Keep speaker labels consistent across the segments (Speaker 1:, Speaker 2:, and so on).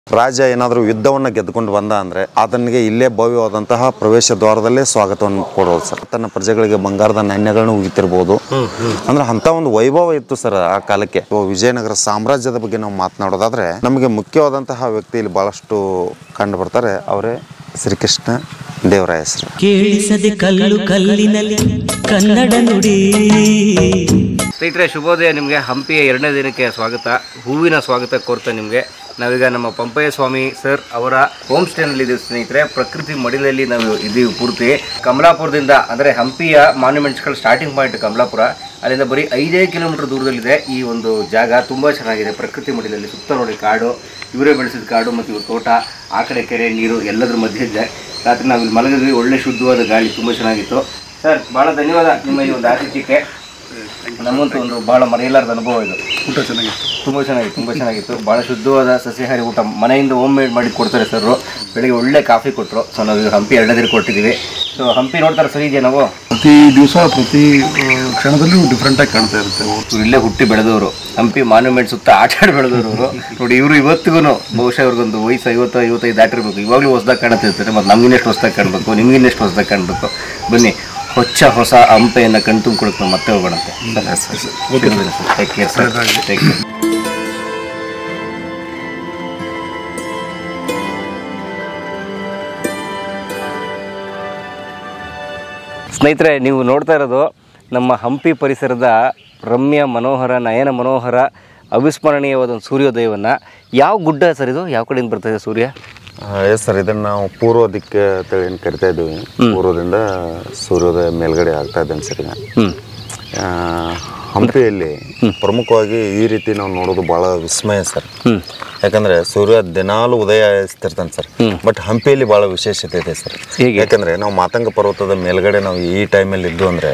Speaker 1: ರಾಜ ಏನಾದರೂ ಯುದ್ಧವನ್ನು ಗೆದ್ದುಕೊಂಡು ಬಂದ ಅಂದರೆ ಆತನಿಗೆ ಇಲ್ಲೇ ಭವ್ಯವಾದಂತಹ ಪ್ರವೇಶ ದ್ವಾರದಲ್ಲೇ ಸ್ವಾಗತವನ್ನು ಕೊಡೋದು ಸರ್ ತನ್ನ ಪ್ರಜೆಗಳಿಗೆ ಬಂಗಾರದ ನಾಣ್ಯಗಳನ್ನು ಉಗಿತಿರ್ಬೋದು ಅಂದ್ರೆ ಅಂತ ಒಂದು ವೈಭವ ಇತ್ತು ಸರ್ ಆ ಕಾಲಕ್ಕೆ ಇವಾಗ ವಿಜಯನಗರ ಸಾಮ್ರಾಜ್ಯದ ಬಗ್ಗೆ ನಾವು ಮಾತನಾಡೋದಾದ್ರೆ ನಮಗೆ ಮುಖ್ಯವಾದಂತಹ ವ್ಯಕ್ತಿ ಇಲ್ಲಿ ಬಹಳಷ್ಟು ಕಂಡು ಬರ್ತಾರೆ ಅವರೇ ಶ್ರೀಕೃಷ್ಣ ದೇವರಾಯ ಸರ್
Speaker 2: ಕೇಳಿಸದೆ ಕಲ್ಲು ಕಲ್ಲಿನಲ್ಲಿ ಕನ್ನಡ ನುಡಿ
Speaker 3: ಸ್ನೇಹಿತರೆ ಶುಭೋದಯ ನಿಮಗೆ ಹಂಪಿಯ ಎರಡನೇ ದಿನಕ್ಕೆ ಸ್ವಾಗತ ಹೂವಿನ ಸ್ವಾಗತ ಕೋರ್ತಾ ನಿಮಗೆ ನಾವೀಗ ನಮ್ಮ ಪಂಪಯ್ಯ ಸ್ವಾಮಿ ಸರ್ ಅವರ ಹೋಮ್ ಸ್ಟೇನಲ್ಲಿ ಇದ್ದೀವಿ ಸ್ನೇಹಿತರೆ ಪ್ರಕೃತಿ ಮಡಿಲಲ್ಲಿ ನಾವು ಇದ್ದೀವಿ ಪೂರ್ತಿ ಕಮಲಾಪುರದಿಂದ ಅಂದರೆ ಹಂಪಿಯ ಮಾನ್ಯುಮೆಂಟ್ಸ್ಗಳ ಸ್ಟಾರ್ಟಿಂಗ್ ಪಾಯಿಂಟ್ ಕಮಲಾಪುರ ಅಲ್ಲಿಂದ ಬರೀ ಐದೇ ಕಿಲೋಮೀಟರ್ ದೂರದಲ್ಲಿದೆ ಈ ಒಂದು ಜಾಗ ತುಂಬ ಚೆನ್ನಾಗಿದೆ ಪ್ರಕೃತಿ ಮಡಿಲಲ್ಲಿ ಸುತ್ತ ನೋಡಿ ಕಾಡು ಇವರೇ ಬೆಳೆಸಿದ ಕಾಡು ಮತ್ತು ಇವ್ರ ತೋಟ ಆ ಕಡೆ ಕೆರೆ ನೀರು ಎಲ್ಲದರ ಮಧ್ಯೆ ಇದೆ ರಾತ್ರಿ ನಾವು ಇಲ್ಲಿ ಮಲಗಿದ್ವಿ ಒಳ್ಳೆ ಶುದ್ಧವಾದ ಗಾಳಿ ತುಂಬ ಚೆನ್ನಾಗಿತ್ತು ಸರ್ ಭಾಳ ಧನ್ಯವಾದ ನಿಮ್ಮ ಈ ಒಂದು ಆತಿಥ್ಯಕ್ಕೆ ನಮ್ಮಂತೂ ಒಂದು ಭಾಳ ಮರೆಯಲಾರದ ಅನುಭವ ಇದು
Speaker 4: ಊಟ ಚೆನ್ನಾಗಿತ್ತು
Speaker 3: ತುಂಬ ಚೆನ್ನಾಗಿತ್ತು ತುಂಬ ಚೆನ್ನಾಗಿತ್ತು ಭಾಳ ಶುದ್ಧವಾದ ಸಸ್ಯಾಹಾರಿ ಊಟ ಮನೆಯಿಂದ ಹೋಮ್ ಮೇಡ್ ಮಾಡಿ ಕೊಡ್ತಾರೆ ಸರ್ ಬೆಳಿಗ್ಗೆ ಒಳ್ಳೆ ಕಾಫಿ ಕೊಟ್ಟರು ಸೊ ನಾವು ಈಗ ಹಂಪಿ ಎರಡನೇ ದಿನ ಕೊಟ್ಟಿದ್ದೀವಿ ಸೊ ಹಂಪಿ ನೋಡ್ತಾರೆ ಸರಿ ಇದೆಯಾ ನಾವು
Speaker 4: ಪ್ರತಿ ದಿವಸ ಪ್ರತಿ ಆ, ಕ್ಷಣದಲ್ಲೂ ಡಿಫ್ರೆಂಟಾಗಿ ಕಾಣ್ತಾ ಇರುತ್ತೆ
Speaker 3: ಇವ್ರು ಇಲ್ಲೇ ಹುಟ್ಟಿ ಬೆಳೆದವರು ಹಂಪಿ ಮಾನ್ಯುಮೆಂಟ್ ಸುತ್ತ ಆಟ ಆಡಿ ಬೆಳೆದವರು ಅವರು ನೋಡಿ ಇವರು ಇವತ್ತಿಗೂ ಬಹುಶಃ ಅವ್ರಿಗೊಂದು ವಯಸ್ಸು ಐವತ್ತು ಐವತ್ತೈದು ದಾಟಿರ್ಬೇಕು ಇವಾಗಲೂ ಹೊಸದಾಗಿ ಕಾಣುತ್ತಿರ್ತಾರೆ ಮತ್ತು ನಮಗಿನ್ನೆಷ್ಟು ಹೊಸದಾಗಿ ಕಾಣಬೇಕು ನಿಮಗಿನ್ನೆಷ್ಟು ಹೊಸದಾಗಿ ಕಾಣಬೇಕು ಬನ್ನಿ ಹೊಚ್ಚ ಹೊಸ ಹಂಪೆಯನ್ನು ಕಣ್ತುಂಬಿಕೊಳಕ್ಕೆ ನಾವು ಮತ್ತೆ ಹೋಗೋಣಂತೆ take care sir take care ಸ್ನೇಹಿತರೆ ನೀವು ನೋಡ್ತಾ ಇರೋದು ನಮ್ಮ ಹಂಪಿ ಪರಿಸರದ ರಮ್ಯ ಮನೋಹರ ನಯನ ಮನೋಹರ ಅವಿಸ್ಮರಣೀಯವಾದ ಒಂದು ಸೂರ್ಯೋದಯವನ್ನು ಯಾವ ಗುಡ್ಡ ಸರ್ ಇದು ಯಾವ ಕಡೆಯಿಂದ ಬರ್ತಾ ಇದೆ ಸೂರ್ಯ
Speaker 1: ಎಸ್ ಸರ್ ಇದನ್ನು ನಾವು ಪೂರ್ವ ದಿಕ್ಕೆ ಅಂತೇಳಿ ಏನು ಕರಿತಾ ಇದ್ದೀವಿ ಪೂರ್ವದಿಂದ ಸೂರ್ಯೋದಯ ಮೇಲ್ಗಡೆ ಆಗ್ತಾ ಇದ್ದಾನೆ ಸರ್ ಈಗ
Speaker 3: ಹ್ಞೂ
Speaker 1: ಆ, ಹಂಪಿಯಲ್ಲಿ ಪ್ರಮುಖವಾಗಿ ಈ ರೀತಿ ನಾವು ನೋಡೋದು ಬಹಳ ವಿಸ್ಮಯ ಸರ್ ಯಾಕಂದ್ರೆ ಸೂರ್ಯ ದಿನಾಲು ಉದಯಿಸ್ತಿರ್ತಾನೆ ಸರ್ ಬಟ್ ಹಂಪಿಯಲ್ಲಿ ಬಹಳ ವಿಶೇಷತೆ ಇದೆ ಸರ್
Speaker 3: ಹೇಗೆ?
Speaker 1: ಯಾಕಂದ್ರೆ ನಾವು ಮಾತಂಗ ಪರ್ವತದ ಮೇಲ್ಗಡೆ ನಾವು ಈ ಟೈಮಲ್ಲಿ ಇದ್ದು ಅಂದ್ರೆ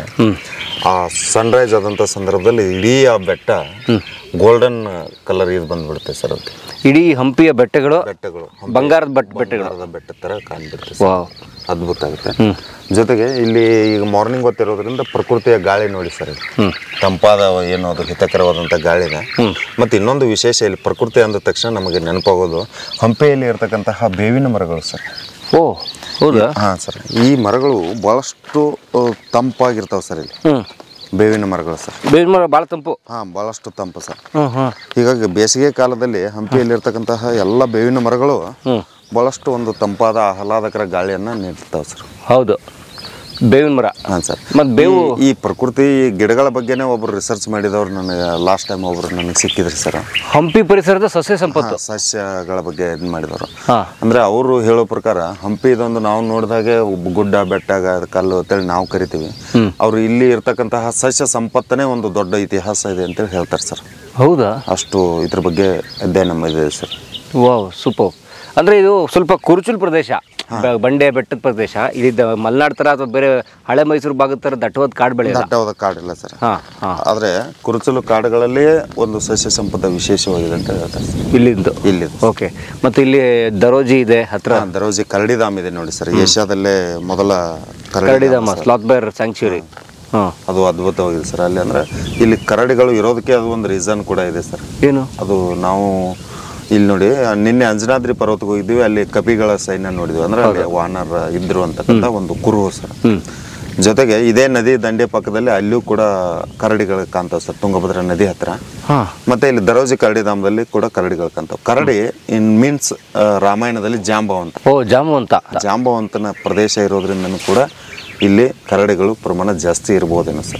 Speaker 1: ಆ ಸನ್ರೈಸ್ ಆದಂಥ ಸಂದರ್ಭದಲ್ಲಿ ಇಡೀ ಆ ಬೆಟ್ಟ ಗೋಲ್ಡನ್ ಕಲರ್ ಇದು ಬಂದ್ಬಿಡುತ್ತೆ ಸರ್ ಅದಕ್ಕೆ
Speaker 3: ಇಡೀ ಹಂಪಿಯ ಬೆಟ್ಟಗಳು
Speaker 1: ಬೆಟ್ಟಗಳು
Speaker 3: ಬಂಗಾರದ ಬಟ್ ಬೆಟ್ಟಗಳು
Speaker 1: ಬಂಗಾರದ ಬೆಟ್ಟ ಥರ ಕಾಣ್ಬಿಡುತ್ತೆ ಸರ್.
Speaker 3: ವಾವ್
Speaker 1: ಅದ್ಭುತ ಆಗುತ್ತೆ ಜೊತೆಗೆ ಇಲ್ಲಿ ಈಗ ಮಾರ್ನಿಂಗ್ ಗೊತ್ತಿರೋದ್ರಿಂದ ಪ್ರಕೃತಿಯ ಗಾಳಿ ನೋಡಿ ಸರ್ ಇದು. ತಂಪಾದ ಏನು ಅದು ಹಿತಕರವಾದಂಥ ಗಾಳಿನ ಮತ್ತು ಇನ್ನೊಂದು ವಿಶೇಷ ಇಲ್ಲಿ ಪ್ರಕೃತಿ ಅಂದ ತಕ್ಷಣ ನಮಗೆ ನೆನಪಾಗೋದು ಹಂಪೆಯಲ್ಲಿ ಇರತಕ್ಕಂತಹ ಬೇವಿನ ಮರಗಳು ಸರ್
Speaker 3: ಓ ಹೌದಾ
Speaker 1: ಹಾಂ ಸರ್ ಈ ಮರಗಳು ಭಾಳಷ್ಟು ಆ, ತಂಪಾಗಿರ್ತಾವೆ ಸರ್ ಇಲ್ಲಿ
Speaker 3: ಹ್ಞೂ
Speaker 1: ಬೇವಿನ ಮರಗಳು ಸರ್
Speaker 3: ಬೇವಿನ ಮರ ಭಾಳ ತಂಪು
Speaker 1: ಹಾಂ ಭಾಳಷ್ಟು ತಂಪು ಸರ್
Speaker 3: ಹ್ಞೂ ಹ್ಞೂ
Speaker 1: ಹೀಗಾಗಿ ಬೇಸಿಗೆ ಕಾಲದಲ್ಲಿ ಹಂಪಿಯಲ್ಲಿರ್ತಕ್ಕಂತಹ ಎಲ್ಲ ಬೇವಿನ ಮರಗಳು ಭಾಳಷ್ಟು ಒಂದು ತಂಪಾದ ಆಹ್ಲಾದಕರ ಗಾಳಿಯನ್ನು ನೀಡ್ತಾವೆ ಸರ್
Speaker 3: ಹೌದು ಬೇವಿನ ಮರ
Speaker 1: ಹಾಂ ಸರ್
Speaker 3: ಮತ್ತು ಬೇವು
Speaker 1: ಈ- ಈ ಪ್ರಕೃತಿ ಗಿಡಗಳ ಬಗ್ಗೆನೇ ಒಬ್ರು ರಿಸರ್ಚ್ ಮಾಡಿದವ್ರು ನನಗೆ ಲಾಸ್ಟ್ ಟೈಮ್ ಒಬ್ರು ನನಗೆ ಸಿಕ್ಕಿದ್ರಿ ಸರ್
Speaker 3: ಹಂಪಿ ಪರಿಸರದ ಸಸ್ಯ ಸಂಪತ್ತು
Speaker 1: ಸಸ್ಯಗಳ ಬಗ್ಗೆ ಇದು ಮಾಡಿದವರು
Speaker 3: ಹಾಂ
Speaker 1: ಅಂದ್ರೆ ಅವರು ಹೇಳೋ ಪ್ರಕಾರ ಹಂಪಿ ಇದೊಂದು ನಾವು ನೋಡಿದಾಗೆ ಒಬ್ಬ ಗುಡ್ಡ ಬೆಟ್ಟ ಗ- ಕಲ್ಲು ಅಂತೇಳಿ ನಾವು ಕರಿತೀವಿ ಅವರು ಇಲ್ಲಿ ಇರ್ತಕ್ಕಂತಹ ಸಸ್ಯ ಸಂಪತ್ತನೇ ಒಂದು ದೊಡ್ಡ ಇತಿಹಾಸ ಇದೆ ಅಂತೇಳಿ ಹೇಳ್ತಾರೆ ಸರ್
Speaker 3: ಹೌದಾ
Speaker 1: ಅಷ್ಟು ಇದ್ರ ಬಗ್ಗೆ ಅಧ್ಯಯನ ಮಾಡಿದೆ ಸರ್
Speaker 3: ವಾವ್ ಸೂಪರ್ ಅಂದರೆ ಇದು ಸ್ವಲ್ಪ ಕುರುಚುಲ್ ಪ್ರದೇಶ ಬ- ಬಂಡೆ ಬೆಟ್ಟದ ಪ್ರದೇಶ ಇಲ್ಲಿದ್ದ ಮಲೆನಾಡು ಥರ ಅಥವಾ ಬೇರೆ ಹಳೆ ಮೈಸೂರು ಭಾಗದ ಥರ ದಟ್ಟವಾದ ಕಾಡು ಬೆಳೆಯಲ್ಲ
Speaker 1: ದಟ್ಟವಾದ ಕಾಡಿಲ್ಲ ಸರ್
Speaker 3: ಹಾಂ ಹಾಂ
Speaker 1: ಆದ್ರೆ ಕುರುಚಲು ಕಾಡುಗಳಲ್ಲೇ ಒಂದು ಸಸ್ಯ ಸಂಪದ ವಿಶೇಷವಾಗಿದೆ ಅಂತ ಹೇಳ್ತಾರೆ ಸರ್
Speaker 3: ಇಲ್ಲಿಂದು
Speaker 1: ಇಲ್ಲಿ
Speaker 3: ಓಕೆ ಮತ್ತು ಇಲ್ಲಿ ದರೋಜಿ ಇದೆ ಹತ್ರ
Speaker 1: ಹಾ, ದರೋಜಿ ಕರಡಿಧಾಮ್ ಇದೆ ನೋಡಿ ಸರ್ ಏಷ್ಯಾದಲ್ಲೇ ಮೊದಲ ಕರಡಿಧಾಮ
Speaker 3: ಕರಡಿಧಾಮ ಸ್ಲಾತ್ ಬೇರ್ ಸ್ಯಾಂಕ್ಚುರಿ ಹಾಂ
Speaker 1: ಅದು ಅದ್ಭುತವಾಗಿದೆ ಸರ್ ಅಲ್ಲಿ ಅಂದ್ರೆ ಇಲ್ಲಿ ಕರಡಿಗಳು ಇರೋದಕ್ಕೆ ಅದು ಒಂದು ರೀಸನ್ ಕೂಡ ಇದೆ ಸರ್
Speaker 3: ಏನು
Speaker 1: ಅದು ನಾವು ಇಲ್ಲಿ ನೋಡಿ ನಿನ್ನೆ ಅಂಜನಾದ್ರಿ ಪರ್ವತಕ್ಕೆ ಹೋಗಿದ್ವಿ ಅಲ್ಲಿ ಕಪಿಗಳ ಸೈನ್ಯ ನೋಡಿದ್ವಿ ಅಂದ್ರೆ ಅಲ್ಲಿ ವಾನರ ಇದ್ರು ಅಂತಕ್ಕಂಥ ಒಂದು ಕುರುಹು ಸರ್ ಜೊತೆಗೆ ಇದೇ ನದಿ ದಂಡೆ ಪಕ್ಕದಲ್ಲಿ ಅಲ್ಲಿಯೂ ಕೂಡ ಕರಡಿಗಳು ಕಾಣ್ತಾವೆ ಸರ್ ತುಂಗಭದ್ರಾ ನದಿ ಹತ್ರ
Speaker 3: ಹಾಂ
Speaker 1: ಮತ್ತೆ ಇಲ್ಲಿ ದರೋಜಿ ಕರಡಿಧಾಮದಲ್ಲಿ ಕೂಡ ಕರಡಿಗಳು ಕಾಣ್ತಾವೆ ಕರಡಿ ಇನ್ ಮೀನ್ಸ್ ರಾಮಾಯಣದಲ್ಲಿ ಜಾಂಬವಂತ
Speaker 3: ಓ ಜಾಮು ಅಂತ
Speaker 1: ಜಾಂಬವಂತನ ಪ್ರದೇಶ ಇರೋದ್ರಿಂದನೂ ಕೂಡ ಇಲ್ಲಿ ಕರಡಿಗಳು ಪ್ರಮಾಣ ಜಾಸ್ತಿ ಇರ್ಬೋದೇನೋ ಸರ್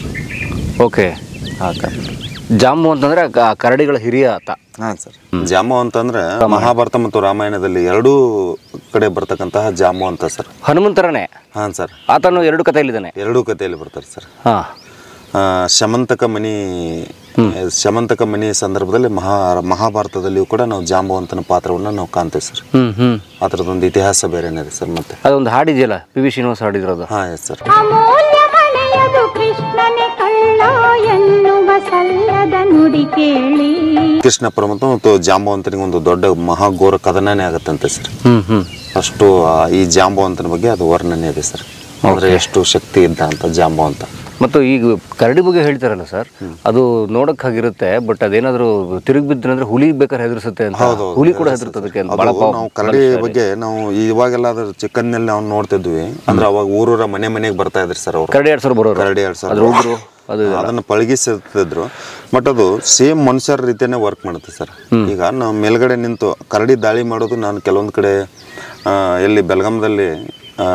Speaker 3: ಓಕೆ
Speaker 1: ಆ ಕಾರಣ
Speaker 3: ಜಾಮು ಅಂತಂದ್ರೆ ಕ- ಕರಡಿಗಳ ಹಿರಿಯ ಆತ
Speaker 1: ಹಾಂ ಸರ್ ಜಾಮು ಅಂತಂದ್ರೆ ಮಹಾಭಾರತ ಮತ್ತು ರಾಮಾಯಣದಲ್ಲಿ ಎರಡೂ ಕಡೆ ಬರ್ತಕ್ಕಂತಹ ಜಾಮು ಅಂತ ಸರ್
Speaker 3: ಹನುಮಂತರನೇ
Speaker 1: ಹಾಂ ಸರ್
Speaker 3: ಆತನು ಎರಡು ಕಥೆಯಲ್ಲಿದ್ದಾನೆ
Speaker 1: ಎರಡೂ ಕಥೆಯಲ್ಲಿ ಬರ್ತಾರೆ ಸರ್
Speaker 3: ಹಾಂ
Speaker 1: ಆ, ಶಮಂತಕ ಮಣಿ ಶಮಂತಕ ಮಣಿ ಸಂದರ್ಭದಲ್ಲಿ ಮಹಾ ಮಹಾಭಾರತದಲ್ಲಿಯೂ ಕೂಡ ನಾವು ಜಾಂಬವಂತನ ಪಾತ್ರವನ್ನು ನಾವು ಕಾಣ್ತೇವೆ ಸರ್
Speaker 3: ಹ್ಞೂ ಹ್ಞೂ
Speaker 1: ಆ ಥರದೊಂದು ಇತಿಹಾಸ ಬೇರೆನೇ ಇದೆ ಸರ್ ಮತ್ತೆ
Speaker 3: ಅದೊಂದು ಹಾಡಿದೆಯಲ್ಲ ಪಿ ವಿ ಶ್ರೀನಿವಾಸ್ ಹಾಡಿದ್ರದು
Speaker 1: ಹಾಂ ಎಸ್ ಸರ್
Speaker 5: ಅಮೂಲ್ಯ ಮನೆಯದು ಕೃಷ್ಣನೆ ಕಳ್ಳ ಎನ್ನುವ ಸಲ್ಲದ ನುಡಿ ಕೇಳಿ
Speaker 1: ಕೃಷ್ಣ ಪರಮಾತ್ಮ ಮತ್ತು ಜಾಂಬವಂತನಿಗೆ ಒಂದು ದೊಡ್ಡ ಮಹಾಘೋರ ಕದನನೇ ಆಗತ್ತಂತೆ ಸರ್
Speaker 3: ಹ್ಞೂ ಹ್ಞೂ
Speaker 1: ಅಷ್ಟು ಆ, ಈ ಜಾಂಬವಂತನ ಬಗ್ಗೆ ಅದು ವರ್ಣನೆ ಇದೆ ಸರ್ ಅಂದ್ರೆ ಎಷ್ಟು ಶಕ್ತಿ ಇದ್ದ ಅಂತ ಜಾಂಬವಂತ
Speaker 3: ಮತ್ತು ಈಗ ಕರಡಿ ಬಗ್ಗೆ ಹೇಳ್ತಾರಲ್ಲ ಸರ್ ಅದು ನೋಡಕ್ ಹಾಗಿರುತ್ತೆ ಬಟ್ ಅದೇನಾದ್ರೂ ತಿರುಗಿ ಬಿದ್ದಂದ್ರೆ ಹುಲಿ ಬೇಕಾದ್ರೆ ಹೆದರ್ಸುತ್ತೆ ಅಂತ ಹುಲಿ ಕೂಡ ಹೆದರ್ತದೆ ಅದಕ್ಕೆ ಅಂತ. ಬಹಳ
Speaker 1: ಅದು
Speaker 3: ಪಾವ-
Speaker 1: ನಾವು ಕರಡಿ ಬಗ್ಗೆ ನಾವು ಇವಾಗೆಲ್ಲ ಅದ್ರ ಚಿಕ್ಕನ್ನಲ್ಲಿ ನಾವು ನೋಡ್ತಿದ್ವಿ ಅಂದ್ರೆ ಅವಾಗ ಊರೂರ ಮನೆ ಮನೆಗೆ ಬರ್ತಾ ಇದ್ರಿ ಸರ್ ಅವರು
Speaker 3: ಕರಡಿ ಆಡ್ಸೋರು ಬರೋರು
Speaker 1: ಕರಡಿ ಆಡ್ಸೋರು.
Speaker 3: ಅದ್ರ ಉಗುರು ಅದು
Speaker 1: ಅದನ್ನ ಪಳಗಿಸಿರ್ತಿದ್ರು ಬಟ್ ಅದು ಸೇಮ್ ಮನುಷ್ಯರ ರೀತಿಯೇ ವರ್ಕ್ ಮಾಡುತ್ತೆ ಸರ್ ಈಗ ನಾವು ಮೇಲ್ಗಡೆ ನಿಂತು ಕರಡಿ ದಾಳಿ ಮಾಡೋದು ನಾನು ಕೆಲವೊಂದು ಕಡೆ ಆ, ಎಲ್ಲಿ ಬೆಲ್ಗಾಮ್ದಲ್ಲಿ ಆ,